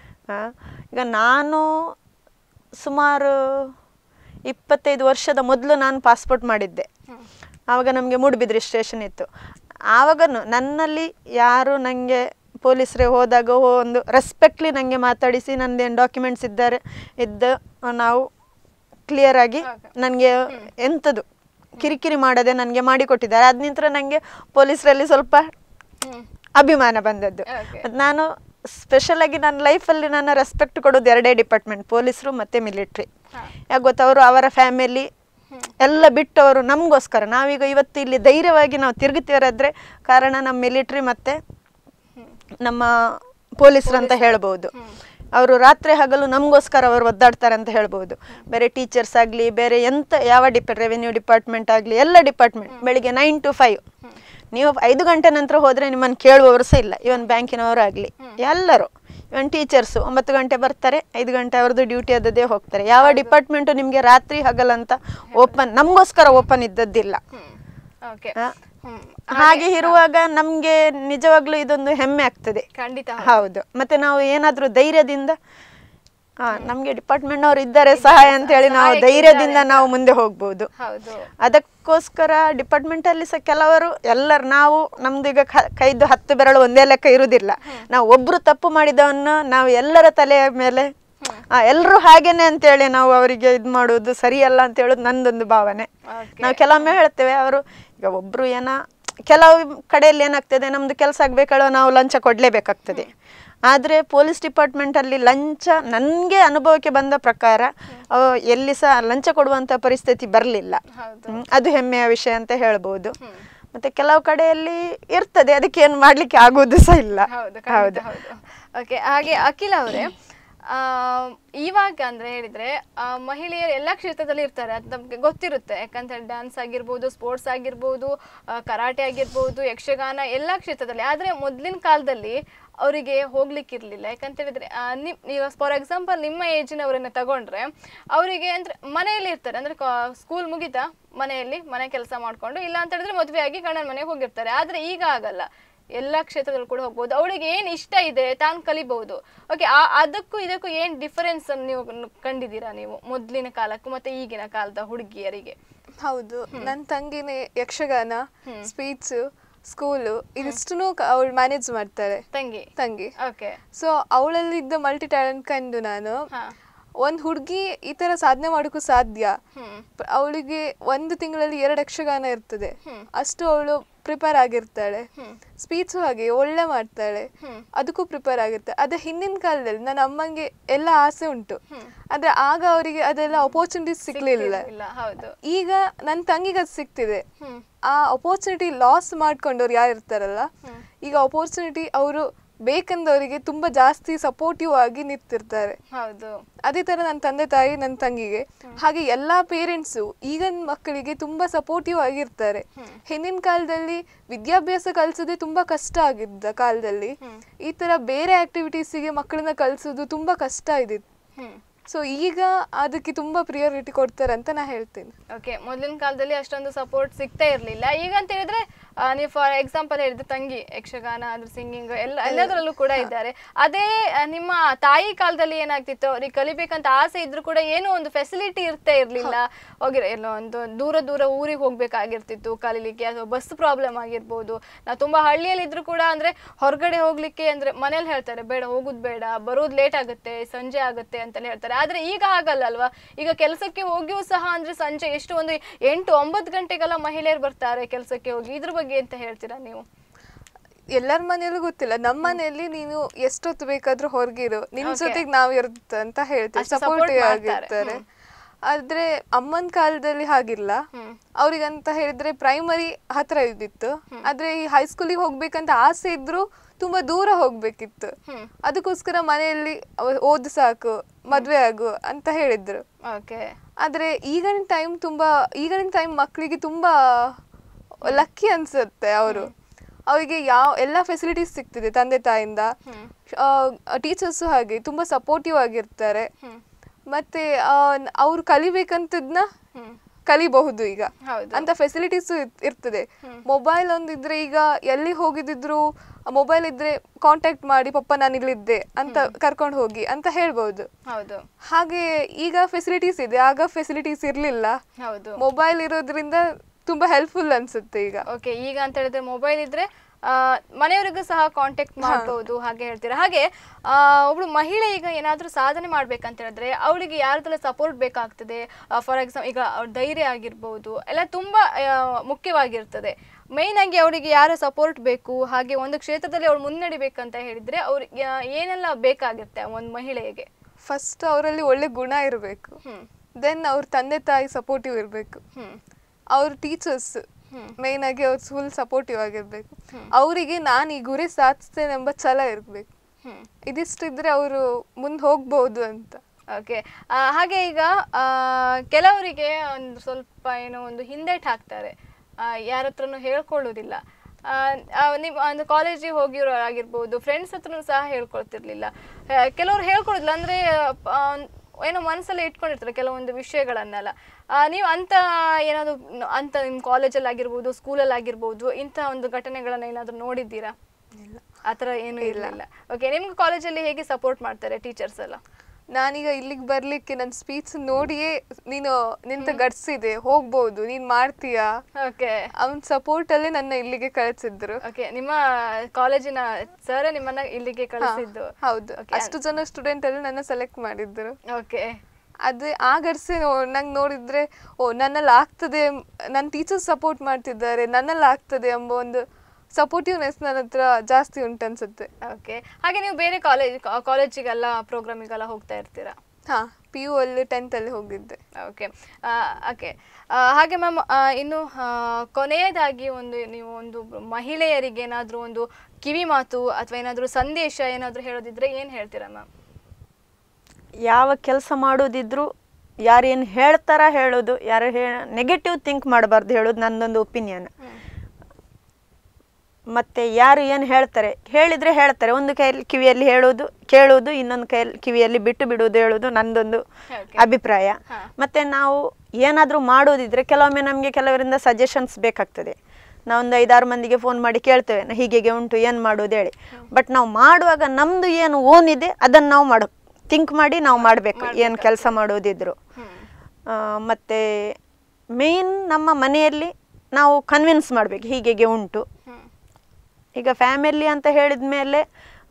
ಈಗ ನಾನು ಸುಮಾರು ಇಪ್ಪತ್ತೈದು ವರ್ಷದ ಮೊದಲು ನಾನು ಪಾಸ್ಪೋರ್ಟ್ ಮಾಡಿದ್ದೆ ಆವಾಗ ನಮಗೆ ಮೂಡುಬಿದ್ರಿ ಸ್ಟೇಷನ್ ಇತ್ತು ಆವಾಗನು ನನ್ನಲ್ಲಿ ಯಾರು ನನಗೆ ಪೊಲೀಸರೇ ಹೋದಾಗ ಹೋ- ಒಂದು ರೆಸ್ಪೆಕ್ಟ್ಲಿ ನನಗೆ ಮಾತಾಡಿಸಿ ನನ್ನದೇನು ಡಾಕ್ಯುಮೆಂಟ್ಸ್ ಇದ್ದಾರೆ ಇದ್ದ ನಾವು ಕ್ಲಿಯರ್ ಆಗಿ ನನಗೆ ಎಂಥದ್ದು ಕಿರಿಕಿರಿ ಮಾಡದೆ ನನಗೆ ಮಾಡಿಕೊಟ್ಟಿದ್ದಾರೆ ಅದ ನಂತರ ನನಗೆ ಪೊಲೀಸರಲ್ಲಿ ಸ್ವಲ್ಪ ಅಭಿಮಾನ ಬಂದದ್ದು ಮತ್ತ್ ನಾನು ಸ್ಪೆಷಲ್ ಆಗಿ ನನ್ನ ಲೈಫಲ್ಲಿ ನನ್ನ ರೆಸ್ಪೆಕ್ಟ್ ಕೊಡೋದು ಎರಡೇ ಡಿಪಾರ್ಟ್ಮೆಂಟ್ ಪೊಲೀಸರು ಮತ್ತು ಮಿಲಿಟ್ರಿ ಯಾಕೆ ಗೊತ್ತಾ ಅವರು ಅವರ ಫ್ಯಾಮಿಲಿ ಎಲ್ಲ ಬಿಟ್ಟು ಅವರು ನಮಗೋಸ್ಕರ ನಾವೀಗ ಇವತ್ತು ಇಲ್ಲಿ ಧೈರ್ಯವಾಗಿ ನಾವು ತಿರುಗುತ್ತಿರೋದ್ರೆ ಕಾರಣ ನಮ್ಮ ಮಿಲಿಟ್ರಿ ಮತ್ತು ನಮ್ಮ ಪೊಲೀಸರು ಅಂತ ಹೇಳ್ಬೋದು ಅವರು ರಾತ್ರಿ ಹಗಲು ನಮಗೋಸ್ಕರ ಅವರು ಒದ್ದಾಡ್ತಾರೆ ಅಂತ ಹೇಳ್ಬೋದು ಬೇರೆ ಟೀಚರ್ಸ್ ಆಗಲಿ ಬೇರೆ ಎಂತ ಯಾವ ಡಿಪಾರ್ಟ್ ರೆವೆನ್ಯೂ ಡಿಪಾರ್ಟ್ಮೆಂಟ್ ಆಗಲಿ ಎಲ್ಲ ಡಿಪಾರ್ಟ್ಮೆಂಟ್ ಬೆಳಿಗ್ಗೆ ನೈನ್ ಟು ಫೈವ್ ನೀವು ಐದು ಗಂಟೆ ನಂತರ ಹೋದರೆ ನಿಮ್ಮನ್ನು ಕೇಳುವವರು ಸಹ ಇಲ್ಲ ಇವನ್ ಬ್ಯಾಂಕಿನವರಾಗಲಿ ಎಲ್ಲರೂ ಇವನ್ ಟೀಚರ್ಸು ಒಂಬತ್ತು ಗಂಟೆ ಬರ್ತಾರೆ ಐದು ಗಂಟೆ ಅವ್ರದ್ದು ಡ್ಯೂಟಿ ಆದದ್ದೇ ಹೋಗ್ತಾರೆ ಯಾವ ಡಿಪಾರ್ಟ್ಮೆಂಟು ನಿಮಗೆ ರಾತ್ರಿ ಹಗಲಂತ ಓಪನ್ ನಮಗೋಸ್ಕರ ಓಪನ್ ಇದ್ದದ್ದಿಲ್ಲ
ಓಕೆ
ಆ,
ಹ್ಮ್
ಹಾಗೆ ಇರುವಾಗ ನಮ್ಗೆ ನಿಜವಾಗ್ಲೂ ಇದೊಂದು ಹೆಮ್ಮೆ ಆಗ್ತದೆ
ಖಂಡಿತ
ಹೌದು ಮತ್ತೆ ನಾವು ಏನಾದ್ರೂ ಧೈರ್ಯದಿಂದ ಆ, ನಮ್ಗೆ ಡಿಪಾರ್ಟ್ಮೆಂಟ್ ಅವ್ರು ಇದ್ದಾರೆ ಸಹಾಯ ಅಂತ ಹೇಳಿ ನಾವು
ಸಹಾಯಕ್ಕೆ
ಧೈರ್ಯದಿಂದ
ಇದ್ದಾರೆ
ನಾವು ಮುಂದೆ ಹೋಗ್ಬೋದು
ಹೌದು
ಅದಕ್ಕೋಸ್ಕರ ಡಿಪಾರ್ಟ್ಮೆಂಟ್ ಅಲ್ಲಿ ಸಹ ಕೆಲವರು ಎಲ್ಲರು ನಾವು ನಮ್ದು ಈಗ ಕ- ಕೈದು ಹತ್ತು ಬೆರಳು ಒಂದೇ ಲೆಕ್ಕ ಇರುವುದಿಲ್ಲ ನಾವು ಒಬ್ರು ತಪ್ಪು ಮಾಡಿದವನ್ನು ನಾವು ಎಲ್ಲರ ತಲೆಯ ಮೇಲೆ ಎಲ್ಲರೂ ಹಾಗೇನೆ ಅಂತೇಳಿ ನಾವು ಅವರಿಗೆ ಇದು ಮಾಡುವುದು ಸರಿಯಲ್ಲ ಅಂತ ಹೇಳೋದು ನಂದೊಂದು ಭಾವನೆ
Okay.
ನಾವು ಕೆಲವೊಮ್ಮೆ ಹೇಳ್ತೇವೆ ಅವರು ಈಗ ಒಬ್ರು ಏನ ಕೆಲವು ಕಡೆಯಲ್ಲಿ ಏನಾಗ್ತದೆ ನಮ್ದು ಕೆಲಸ ಆಗ್ಬೇಕಾದ್ರೆ ನಾವು ಲಂಚ ಕೊಡ್ಲೇಬೇಕಾಗ್ತದೆ ಆದ್ರೆ ಪೊಲೀಸ್ ಡಿಪಾರ್ಟ್ಮೆಂಟ್ ಅಲ್ಲಿ ಲಂಚ ನನಗೆ ಅನುಭವಕ್ಕೆ ಬಂದ ಪ್ರಕಾರ ಅಹ್, ಎಲ್ಲಿ ಸಹ ಲಂಚ ಕೊಡುವಂತ ಪರಿಸ್ಥಿತಿ ಬರಲಿಲ್ಲ
ಹೌದು
ಅದು ಹೆಮ್ಮೆಯ ವಿಷಯ ಅಂತ ಹೇಳ್ಬೋದು ಮತ್ತೆ ಕೆಲವು ಕಡೆಯಲ್ಲಿ ಇರ್ತದೆ ಅದಕ್ಕೆ ಏನು ಮಾಡ್ಲಿಕ್ಕೆ ಆಗುವುದು ಸಹ ಇಲ್ಲ
ಹೌದು ಖಂಡಿತ ಹೌದು ಓಕೆ ಹಾಗೆ ಅಖಿಲ ಅವರೇ ಇವಾಗ ಅಂದ್ರೆ ಹೇಳಿದ್ರೆ ಆ, ಮಹಿಳೆಯರು ಎಲ್ಲ ಕ್ಷೇತ್ರದಲ್ಲಿ ಇರ್ತಾರೆ ಅದು ನಮ್ಗೆ ಗೊತ್ತಿರುತ್ತೆ ಯಾಕಂತ ಹೇಳಿ ಡ್ಯಾನ್ಸ್ ಆಗಿರ್ಬೋದು ಸ್ಪೋರ್ಟ್ಸ್ ಆಗಿರ್ಬೋದು ಆ, ಕರಾಟೆ ಆಗಿರ್ಬೋದು ಯಕ್ಷಗಾನ ಎಲ್ಲ ಕ್ಷೇತ್ರದಲ್ಲಿ ಆದ್ರೆ ಮೊದಲಿನ ಕಾಲದಲ್ಲಿ ಅವರಿಗೆ ಹೋಗ್ಲಿಕ್ಕೆ ಇರ್ಲಿಲ್ಲ ಯಾಕಂತ ಹೇಳಿದ್ರೆ ಆ, ನಿಮ್ ಈಗ ಫಾರ್ ಎಕ್ಸಾಂಪಲ್ ನಿಮ್ಮ ಏಜಿನವರನ್ನ ತಗೊಂಡ್ರೆ ಅವರಿಗೆ ಅಂದ್ರೆ ಮನೆಯಲ್ಲಿ ಇರ್ತಾರೆ ಅಂದ್ರೆ ಸ್ಕೂಲ್ ಮುಗಿತಾ ಮನೆಯಲ್ಲಿ ಮನೆ ಕೆಲಸ ಮಾಡ್ಕೊಂಡು ಇಲ್ಲ ಅಂತ ಹೇಳಿದ್ರೆ ಮದುವೆ ಆಗಿ ಗಂಡನ ಮನೆಗೆ ಹೋಗಿರ್ತಾರೆ ಆದ್ರೆ ಈಗ ಆಗಲ್ಲ ಎಲ್ಲ ಕ್ಷೇತ್ರದಲ್ಲೂ ಕೂಡ ಹೋಗ್ಬೋದು ಅವಳಿಗೆ ಏನ್ ಇಷ್ಟ ಇದೆ ತಾನು ಕಲಿಬಹುದು ಓಕೆ ಅದಕ್ಕೂ ಇದಕ್ಕೂ ಏನ್ ಡಿಫರೆನ್ಸ್ ನೀವು ನ್- ಕಂಡಿದ್ದೀರಾ ನೀವು ಮೊದ್ಲಿನ ಕಾಲಕ್ಕೂ ಮತ್ತೆ ಈಗಿನ ಕಾಲದ ಹುಡುಗಿಯರಿಗೆ
ಹೌದು ನನ್ನ ತಂಗಿನೇ ಯಕ್ಷಗಾನ ಸ್ಪೀಚ್ ಸ್ಕೂಲು ಇದಿಷ್ಟೂ ಅವಳು ಮ್ಯಾನೇಜ್ ಮಾಡ್ತಾಳೆ
ತಂಗಿ
ತಂಗಿ
ಓಕೆ
ಸೊ ಅವಳಲ್ಲಿ ಇದ್ದ ಮಲ್ಟಿ ಟ್ಯಾಲೆಂಟ್ ಕಂಡು ನಾನು
ಹಾ
ಒಂದು ಹುಡುಗಿ ಈ ಥರ ಸಾಧನೆ ಮಾಡೋಕ್ಕೂ ಸಾಧ್ಯ
ಹ್ಮ್
ಅವಳಿಗೆ ಒಂದು ತಿಂಗಳಲ್ಲಿ ಎರಡು ಯಕ್ಷಗಾನ ಇರ್ತದೆ ಅಷ್ಟು ಅವಳು ಪ್ರಿಪೇರ್ ಆಗಿರ್ತಾಳೆ ಸ್ಪೀಚು ಹಾಗೆ ಒಳ್ಳೆ ಮಾಡ್ತಾಳೆ ಅದಕ್ಕೂ ಪ್ರಿಪೇರ್ ಆಗಿರ್ತಾಳೆ ಅದೇ ಹಿಂದಿನ ಕಾಲದಲ್ಲಿ ನನ್ನ ಅಮ್ಮಂಗೆ ಎಲ್ಲ ಆಸೆ ಉಂಟು ಆದ್ರೆ ಆಗ ಅವರಿಗೆ ಅದೆಲ್ಲ ಅಪರ್ಚುನಿಟೀಸ್ ಸಿಗ್ಲಿಲ್ಲ
ಇಲ್ಲ ಹೌದು
ಈಗ ನನ್ನ ತಂಗಿಗೆ ಅದು ಸಿಗ್ತಿದೆ
ಹ್ಮ್
ಆ ಅಪರ್ಚುನಿಟಿ ಲಾಸ್ ಮಾಡ್ಕೊಂಡವ್ರು ಯಾರು ಇರ್ತಾರಲ್ಲ ಈಗ ಅಪರ್ಚುನಿಟಿ ಅವರು ಬೇಕಂದವರಿಗೆ ತುಂಬಾ ಜಾಸ್ತಿ ಸಪೋರ್ಟಿವ್ ಆಗಿ ನಿಂತಿರ್ತಾರೆ
ಹೌದು
ಅದೇ ತರ ನನ್ನ ತಂದೆ ತಾಯಿ ನನ್ನ ತಂಗಿಗೆ ಹಾಗೆ ಎಲ್ಲಾ ಪೇರೆಂಟ್ಸು ಈಗಿನ ಮಕ್ಕಳಿಗೆ ತುಂಬಾ ಸಪೋರ್ಟಿವ್ ಆಗಿರ್ತಾರೆ ಹಿಂದಿನ ಕಾಲದಲ್ಲಿ ವಿದ್ಯಾಭ್ಯಾಸ ಕಲಿಸೋದೇ ತುಂಬಾ ಕಷ್ಟ ಆಗಿದ್ದ ಕಾಲದಲ್ಲಿ ಈ ತರ ಬೇರೆ ಆಕ್ಟಿವಿಟೀಸಿಗೆ ಮಕ್ಕಳನ್ನ ಕಲಿಸೋದು ತುಂಬಾ ಕಷ್ಟ ಇದಿತ್ತು
ಹ್ಮ್
ಸೊ ಈಗ ಅದಕ್ಕೆ ತುಂಬಾ ಪ್ರಿಯಾರಿಟಿ ಕೊಡ್ತಾರೆ ಅಂತ ನಾ ಹೇಳ್ತೀನಿ
ಓಕೆ ಮೊದಲಿನ ಕಾಲದಲ್ಲಿ ಅಷ್ಟೊಂದು ಸಪೋರ್ಟ್ ಸಿಗ್ತಾ ಇರ್ಲಿಲ್ಲ ಈಗ ಅಂತ ಹೇಳಿದ್ರೆ ಆ, ನೀವು ಫಾರ್ ಎಕ್ಸಾಂಪಲ್ ಹೇಳಿದ್ರೆ ತಂಗಿ ಯಕ್ಷಗಾನ ಅದ್ರ ಸಿಂಗಿಂಗ್ ಎಲ್ಲ ಎಲ್ಲದರಲ್ಲೂ ಕೂಡ ಇದ್ದಾರೆ ಅದೇ ಆ, ನಿಮ್ಮ ತಾಯಿ ಕಾಲದಲ್ಲಿ ಏನಾಗ್ತಿತ್ತು ಅವ್ರಿಗೆ ಕಲಿಬೇಕಂತ ಆಸೆ ಇದ್ರು ಕೂಡ ಏನೋ ಒಂದು ಫೆಸಿಲಿಟಿ ಇರ್ತಾ ಇರ್ಲಿಲ್ಲ ಹೋಗಿರ ಎಲ್ಲೋ ಒಂದು ದೂರ ದೂರ ಊರಿಗೆ ಹೋಗ್ಬೇಕಾಗಿರ್ತಿತ್ತು ಕಲೀಲಿಕ್ಕೆ ಅಥವಾ ಬಸ್ ಪ್ರಾಬ್ಲಮ್ ಆಗಿರ್ಬೋದು ನಾವು ತುಂಬಾ ಹಳ್ಳಿಯಲ್ಲಿ ಇದ್ರು ಕೂಡ ಅಂದ್ರೆ ಹೊರಗಡೆ ಹೋಗ್ಲಿಕ್ಕೆ ಅಂದ್ರೆ ಮನೇಲಿ ಹೇಳ್ತಾರೆ ಬೇಡ ಹೋಗುದು ಬೇಡ ಬರೋದು ಲೇಟ್ ಆಗುತ್ತೆ ಸಂಜೆ ಆಗುತ್ತೆ ಅಂತೆಲ್ಲ ಹೇಳ್ತಾರೆ ಆದ್ರೆ ಈಗ ಹಾಗಲ್ಲ ಅಲ್ವಾ ಈಗ ಕೆಲಸಕ್ಕೆ ಹೋಗಿಯೂ ಸಹ ಅಂದ್ರೆ ಸಂಜೆ ಎಷ್ಟು ಒಂದು ಎಂಟು ಒಂಬತ್ತು ಗಂಟೆಗೆಲ್ಲ ಮಹಿಳೆಯರು ಬರ್ತಾರೆ ಕೆಲಸಕ್ಕೆ ಹೋಗಿ ಇದ್ರ ಬಗ್ಗೆ ಎಂತ ಹೇಳ್ತೀರಾ ನೀವು
ಎಲ್ಲರ ಮನೆಯಲ್ಲೂ ಗೊತ್ತಿಲ್ಲ ನಮ್ಮ ಮನೆಯಲ್ಲಿ ನೀನು ಎಷ್ಟೊತ್ತು ಬೇಕಾದ್ರೂ ಹೊರಗಿರು ನಿನ್
Okay.
ಜೊತೆಗೆ ನಾವ್ ಇರುತ್ತೆ ಅಂತ ಹೇಳ್ತೀವಿ
ಅಷ್ಟು support
ಸಪೋರ್ಟಿವ್
ಮಾಡ್ತಾರೆ.
ಆಗಿರ್ತಾರೆ ಆದ್ರೆ ಅಮ್ಮನ ಕಾಲದಲ್ಲಿ ಹಾಗಿಲ್ಲ ಅವ್ರಿಗಂತ ಹೇಳಿದ್ರೆ ಪ್ರೈಮರಿ ಹತ್ರ ಇದ್ದಿತ್ತು ಆದ್ರೆ ಈ ಹೈಸ್ಕೂಲಿಗೆ ಹೋಗ್ಬೇಕಂತ ಆಸೆ ಇದ್ರು ತುಂಬಾ ದೂರ ಹೋಗ್ಬೇಕಿತ್ತು ಅದಕ್ಕೋಸ್ಕರ ಮನೆಯಲ್ಲಿ ಅವ- ಓದು ಸಾಕು ಮದ್ವೆ ಆಗು ಅಂತ ಹೇಳಿದ್ರು
ಓಕೆ
ಆದ್ರೆ ಈಗಿನ ಟೈಮ್ ತುಂಬಾ ಈಗಿನ ಟೈಮ್ ಮಕ್ಕಳಿಗೆ ತುಂಬಾ ಲಕ್ಕಿ ಅನ್ಸುತ್ತೆ ಅವರು ಅವರಿಗೆ ಯಾವ ಎಲ್ಲ ಫೆಸಿಲಿಟೀಸ್ ಸಿಗ್ತಿದೆ ತಂದೆ ತಾಯಿಂದ ಟೀಚರ್ಸು ಹಾಗೆ ತುಂಬಾ ಸಪೋರ್ಟಿವ್ ಆಗಿರ್ತಾರೆ ಮತ್ತೆ ಅವ್ರು ಕಲಿಬೇಕಂತದ್ನ ಕಲಿಬಹುದು ಈಗ
ಹೌದು.
ಅಂತ ಫೆಸಿಲಿಟೀಸು ಇರ್ತದೆ ಮೊಬೈಲ್ ಒಂದಿದ್ರೆ ಈಗ ಎಲ್ಲಿ ಹೋಗಿದಿದ್ರು ಮೊಬೈಲ್ ಇದ್ರೆ ಕಾಂಟ್ಯಾಕ್ಟ್ ಮಾಡಿ ಪಪ್ಪ ನಾನು ಇಲ್ಲಿದ್ದೆ ಅಂತ ಕರ್ಕೊಂಡು ಹೋಗಿ ಅಂತ ಹೇಳ್ಬಹುದು
ಹೌದು
ಹಾಗೆ ಈಗ ಫೆಸಿಲಿಟೀಸ್ ಇದೆ ಆಗ ಫೆಸಿಲಿಟೀಸ್ ಇರ್ಲಿಲ್ಲ
ಹೌದು
ಮೊಬೈಲ್ ಇರೋದ್ರಿಂದ ತುಂಬಾ ಹೆಲ್ಪ್ಫುಲ್ ಅನ್ಸುತ್ತೆ ಈಗ
ಓಕೆ ಈಗ ಅಂತ ಹೇಳಿದ್ರೆ ಮೊಬೈಲ್ ಇದ್ರೆ ಆ, ಮನೆಯವರಿಗೂ ಸಹ ಕಾಂಟ್ಯಾಕ್ಟ್ ಮಾಡಬಹುದು ಹಾಗೆ ಹೇಳ್ತೀರಾ ಹಾಗೆ ಆ, ಒಬ್ಳು ಮಹಿಳೆ ಈಗ ಏನಾದ್ರೂ ಸಾಧನೆ ಮಾಡ್ಬೇಕಂತ ಹೇಳಿದ್ರೆ ಅವಳಿಗೆ ಯಾರದೆಲ್ಲ ಸಪೋರ್ಟ್ ಬೇಕಾಗ್ತದೆ ಫಾರ್ ಎಕ್ಸಾಂಪಲ್ ಈಗ ಅವ್ರ ಧೈರ್ಯ ಆಗಿರ್ಬೋದು ಎಲ್ಲ ತುಂಬಾ ಆ, ಮುಖ್ಯವಾಗಿರ್ತದೆ ಮೇಯ್ನ್ ಆಗಿ ಅವಳಿಗೆ ಯಾರ ಸಪೋರ್ಟ್ ಬೇಕು ಹಾಗೆ ಒಂದು ಕ್ಷೇತ್ರದಲ್ಲಿ ಅವಳು ಮುನ್ನಡಿಬೇಕಂತ ಹೇಳಿದ್ರೆ ಅವ್ರಿಗೆ ಆ, ಏನೆಲ್ಲ ಬೇಕಾಗಿರುತ್ತೆ ಒಂದು ಮಹಿಳೆಗೆ
ಫಸ್ಟ್ ಅವರಲ್ಲಿ ಒಳ್ಳೆ ಗುಣ ಇರಬೇಕು
ಹ್ಮ್
ದೆನ್ ಅವ್ರ ತಂದೆ ತಾಯಿ ಸಪೋರ್ಟಿವ್ ಇರಬೇಕು
ಹ್ಮ್
ಅವ್ರ ಟೀಚರ್ಸ್ ಮೇನ್ ಆಗಿ ಅವ್ರು ಫುಲ್ ಸಪೋರ್ಟಿವ್ ಆಗಿರ್ಬೇಕು ಅವರಿಗೆ ನಾನು ಈ ಗುರಿ ಸಾಧಿಸ್ತೇನೆ ಎಂಬ ಛಲ ಇರ್ಬೇಕು
ಹ್ಮ್
ಇದಿಷ್ಟಿದ್ರೆ ಅವರು ಮುಂದೆ ಹೋಗ್ಬಹುದು ಅಂತ
ಓಕೆ ಹಾಗೆ ಈಗ ಆ, ಕೆಲವರಿಗೆ ಒಂದು ಸ್ವಲ್ಪ ಏನೋ ಒಂದು ಹಿಂದೇಟ್ ಹಾಕ್ತಾರೆ ಯಾರ ಹತ್ರನೂ ಹೇಳ್ಕೊಳ್ಳೋದಿಲ್ಲ ಆ, ಆ, ನೀವು ಒಂದು ಕಾಲೇಜಿಗೆ ಹೋಗಿರೋ ಆಗಿರ್ಬೋದು ಫ್ರೆಂಡ್ಸ್ ಹತ್ರನೂ ಸಹ ಹೇಳ್ಕೊಳ್ತಿರ್ಲಿಲ್ಲ ಆ, ಕೆಲವ್ರು ಹೇಳ್ಕೊಡೋದಿಲ್ಲ ಅಂದರೆ ಏನೋ ಮನಸ್ಸಲ್ಲಿ ಇಟ್ಕೊಂಡಿರ್ತಾರೆ ಕೆಲವೊಂದು ವಿಷಯಗಳನ್ನೆಲ್ಲ ಆ, ನೀವು ಅಂತ ಏನಾದ್ರು ನ- ಅಂತ ನಿಮ್ಮ ಕಾಲೇಜಲ್ಲಿ ಆಗಿರ್ಬೋದು ಸ್ಕೂಲಲ್ಲಿ ಆಗಿರ್ಬೋದು ಇಂಥ ಒಂದು ಘಟನೆಗಳನ್ನ ಏನಾದ್ರು ನೋಡಿದ್ದೀರಾ ಆ ಥರ ಏನೂ ಇರಲಿಲ್ಲ ಓಕೆ ನಿಮ್ಗೆ ಕಾಲೇಜಲ್ಲಿ ಹೇಗೆ ಸಪೋರ್ಟ್ ಮಾಡ್ತಾರೆ ಟೀಚರ್ಸ್ ಎಲ್ಲ
ನಾನೀಗ ಇಲ್ಲಿಗೆ ಬರ್ಲಿಕ್ಕೆ ನನ್ನ ಸ್ಪೀಚ್ ನೋಡಿಯೇ ನೀನು ನಿಂತ ಗಟ್ಸಿದೆ ಹೋಗ್ಬೋದು ನೀನ್ ಮಾಡ್ತೀಯಾ
ಓಕೆ
ಅವನ್ ಸಪೋರ್ಟ್ ಅಲ್ಲೇ ನನ್ನ ಇಲ್ಲಿಗೆ ಕಳ್ಸಿದ್ರು
ಓಕೆ ನಿಮ್ಮ ಕಾಲೇಜಿನ ಸರ್ ನಿಮ್ಮನ್ನ ಇಲ್ಲಿಗೆ ಕಳಿಸಿದ್ದು
ಹೌದು
Okay.
ಅಷ್ಟು ಜನ ಸ್ಟೂಡೆಂಟ್ ಅಲ್ಲಿ ನನ್ನ ಸೆಲೆಕ್ಟ್ ಮಾಡಿದ್ರು
ಓಕೆ
ಅದೇ ಆ ಗಡ್ಸೆ ನಂಗೆ ನೋಡಿದ್ರೆ ಓ ನನ್ನಲ್ಲಿ ಆಗ್ತದೆ ನನ್ನ ಟೀಚರ್ಸ್ ಸಪೋರ್ಟ್ ಮಾಡ್ತಿದ್ದಾರೆ ನನ್ನಲ್ಲಿ ಆಗ್ತದೆ ಎಂಬ ಒಂದು ಸಪೋರ್ಟಿವ್ನೆಸ್ ನನ್ನ ಹತ್ರ ಜಾಸ್ತಿ ಉಂಟು ಅನ್ಸುತ್ತೆ
ಓಕೆ ಹಾಗೆ ನೀವು ಬೇರೆ ಕಾಲೇಜ್ ಕಾಲೇಜಿಗೆಲ್ಲ ಪ್ರೋಗ್ರಾಮಿಗೆಲ್ಲ ಹೋಗ್ತಾ ಇರ್ತೀರಾ
ಹಾ ಪಿ ಯು ಅಲ್ಲಿ ಟೆಂತ್ ಅಲ್ಲಿ ಹೋಗಿದ್ದೆ
ಓಕೆ ಓಕೆ ಹಾಗೆ ಮ್ಯಾಮ್ ಇನ್ನು ಆ, ಕೊನೆಯದಾಗಿ ಒಂದು ನೀವು ಒಂದು ಮಹಿಳೆಯರಿಗೆ ಏನಾದರೂ ಒಂದು ಕಿವಿ ಮಾತು ಅಥವಾ ಏನಾದರೂ ಸಂದೇಶ ಏನಾದರೂ ಹೇಳೋದಿದ್ರೆ ಏನು ಹೇಳ್ತೀರಾ ಮ್ಯಾಮ್
ಯಾವ ಕೆಲಸ ಮಾಡೋದಿದ್ರು ಯಾರೇನು ಹೇಳ್ತಾರ ಹೇಳೋದು ಯಾರು ಹೇ ನೆಗೆಟಿವ್ ಥಿಂಕ್ ಮಾಡಬಾರ್ದು ಹೇಳೋದು ನನ್ನೊಂದು ಒಪಿನಿಯನ್ ಮತ್ತು ಯಾರು ಏನು ಹೇಳ್ತಾರೆ ಹೇಳಿದರೆ ಹೇಳ್ತಾರೆ ಒಂದು ಕೈಯಲ್ಲಿ ಕಿವಿಯಲ್ಲಿ ಹೇಳೋದು ಕೇಳೋದು ಇನ್ನೊಂದು ಕೈಯಲ್ಲಿ ಕಿವಿಯಲ್ಲಿ ಬಿಟ್ಟು ಬಿಡೋದು ಹೇಳೋದು ನಂದೊಂದು
Okay.
ಅಭಿಪ್ರಾಯ ಮತ್ತು ನಾವು ಏನಾದರೂ ಮಾಡೋದಿದ್ರೆ ಕೆಲವೊಮ್ಮೆ ನಮಗೆ ಕೆಲವರಿಂದ ಸಜೆಷನ್ಸ್ ಬೇಕಾಗ್ತದೆ ನಾವೊಂದು ಐದಾರು ಮಂದಿಗೆ ಫೋನ್ ಮಾಡಿ ಕೇಳ್ತೇವೆ ನಾ ಹೀಗೆ ಉಂಟು ಏನು ಮಾಡೋದು ಹೇಳಿ ಬಟ್ ನಾವು ಮಾಡುವಾಗ ನಮ್ಮದು ಏನು ಓನ್ ಇದೆ ಅದನ್ನು ನಾವು ಮಾಡು ಥಿಂಕ್ ಮಾಡಿ ನಾವು ಮಾಡಬೇಕು ಏನು ಕೆಲಸ ಮಾಡೋದಿದ್ರು ಆ, ಮತ್ತೆ ಮೇಯ್ನ್ ನಮ್ಮ ಮನೆಯಲ್ಲಿ ನಾವು ಕನ್ವಿನ್ಸ್ ಮಾಡಬೇಕು ಹೀಗೆ ಉಂಟು
ಹ್ಮ್.
ಈಗ ಫ್ಯಾಮಿಲಿ ಅಂತ ಹೇಳಿದ ಮೇಲೆ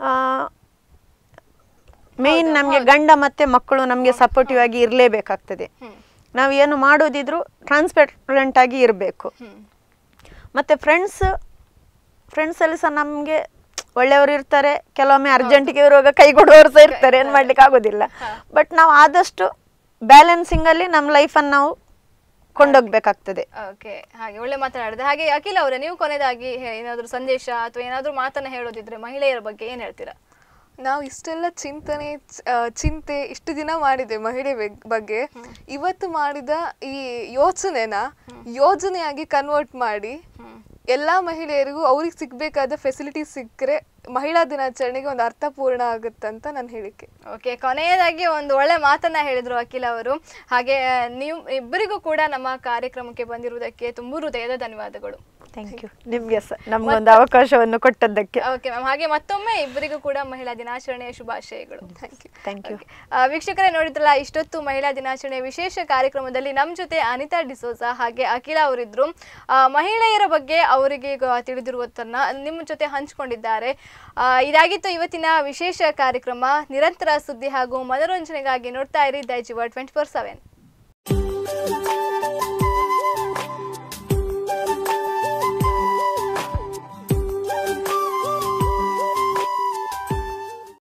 ಮೇಯ್ನ್ ನಮಗೆ ಗಂಡ ಮತ್ತು ಮಕ್ಕಳು ನಮಗೆ ಸಪೋರ್ಟಿವ್ ಆಗಿ ಇರಲೇಬೇಕಾಗ್ತದೆ ನಾವು ಏನು ಮಾಡೋದಿದ್ರು ಟ್ರಾನ್ಸ್ಪರೆಂಟ್ ಆಗಿ ಇರಬೇಕು
ಹ್ಮ್.
ಮತ್ತು ಫ್ರೆಂಡ್ಸ್ ಫ್ರೆಂಡ್ಸಲ್ಲಿ ಸಹ ನಮಗೆ ಒಳ್ಳೆಯವರು ಇರ್ತಾರೆ ಕೆಲವೊಮ್ಮೆ ಅರ್ಜೆಂಟಿಗೆ ಇರುವಾಗ ಕೈ ಕೊಡುವವರು ಸಹ ಇರ್ತಾರೆ ಏನು ಮಾಡ್ಲಿಕ್ಕೆ ಆಗೋದಿಲ್ಲ ಬಟ್ ನಾವು ಆದಷ್ಟು ಬ್ಯಾಲೆನ್ಸಿಂಗಲ್ಲಿ ನಮ್ಮ ಲೈಫನ್ನು ನಾವು ಕೊಂಡೋಗ್ಬೇಕಾಗ್ತದೆ
ಓಕೆ ಹಾಗೆ ಒಳ್ಳೆ ಮಾತನಾಡಿದೆ ಹಾಗೆ ಅಖಿಲ್ ಅವರೇ ನೀವು ಕೊನೆಯದಾಗಿ ಹೇ- ಏನಾದರೂ ಸಂದೇಶ ಅಥವಾ ಏನಾದರೂ ಮಾತನ್ನ ಹೇಳೋದಿದ್ರೆ ಮಹಿಳೆಯರ ಬಗ್ಗೆ ಏನು ಹೇಳ್ತೀರಾ
ನಾವು ಇಷ್ಟೆಲ್ಲ ಚಿಂತನೆ ಚ- ಆ, ಚಿಂತೆ ಇಷ್ಟು ದಿನ ಮಾಡಿದೆ ಮಹಿಳೆ ಬಗ್- ಬಗ್ಗೆ ಇವತ್ತು ಮಾಡಿದ ಈ ಯೋಚನೆನ ಯೋಜನೆಯಾಗಿ ಕನ್ವರ್ಟ್ ಮಾಡಿ ಎಲ್ಲಾ ಮಹಿಳೆಯರಿಗೂ ಅವ್ರಿಗೆ ಸಿಗ್ಬೇಕಾದ ಫೆಸಿಲಿಟೀಸ್ ಸಿಕ್ಕರೆ ಮಹಿಳಾ ದಿನಾಚರಣೆಗೆ ಒಂದು ಅರ್ಥಪೂರ್ಣ ಆಗುತ್ತಂತ ನನ್ನ ಹೇಳಿಕೆ
ಓಕೆ ಕೊನೆಯದಾಗಿ ಒಂದು ಒಳ್ಳೆ ಮಾತನ್ನ ಹೇಳಿದ್ರು ಅಖಿಲ್ ಅವರು ಹಾಗೆ ನೀವು ಇಬ್ಬರಿಗೂ ಕೂಡ ನಮ್ಮ ಕಾರ್ಯಕ್ರಮಕ್ಕೆ ಬಂದಿರುವುದಕ್ಕೆ ತುಂಬ ಹೃದಯದ ಧನ್ಯವಾದಗಳು
ಥ್ಯಾಂಕ್ ಯು ನಿಮಗೆ ಸಹ ನಮಗೊಂದು ಅವಕಾಶವನ್ನು ಕೊಟ್ಟದ್ದಕ್ಕೆ
ಓಕೆ ಮ್ಯಾಮ್ ಹಾಗೆ ಮತ್ತೊಮ್ಮೆ ಇಬ್ಬರಿಗೂ ಕೂಡ ಮಹಿಳಾ ದಿನಾಚರಣೆಯ ಶುಭಾಶಯಗಳು
ಥ್ಯಾಂಕ್ ಯು
ಥ್ಯಾಂಕ್ ಯು
ಆ, ವೀಕ್ಷಕರೇ ನೋಡಿದ್ರಲ್ಲ ಇಷ್ಟೊತ್ತು ಮಹಿಳಾ ದಿನಾಚರಣೆ ವಿಶೇಷ ಕಾರ್ಯಕ್ರಮದಲ್ಲಿ ನಮ್ಮ ಜೊತೆ ಅನಿತಾ ಡಿಸೋಜ ಹಾಗೆ ಅಖಿಲ ಅವರಿದ್ರು ಆ, ಮಹಿಳೆಯರ ಬಗ್ಗೆ ಅವರಿಗೆ ಗ- ತಿಳಿದಿರುವುದನ್ನ ನಿಮ್ಮ ಜೊತೆ ಹಂಚಿಕೊಂಡಿದ್ದಾರೆ ಆ, ಇದಾಗಿತ್ತು ಇವತ್ತಿನ ವಿಶೇಷ ಕಾರ್ಯಕ್ರಮ ನಿರಂತರ ಸುದ್ದಿ ಹಾಗೂ ಮನೋರಂಜನೆಗಾಗಿ ನೋಡ್ತಾ ಇರಿ ದೈಜಿವ ಟ್ವೆಂಟಿ ಫೋರ್ ಸೆವೆನ್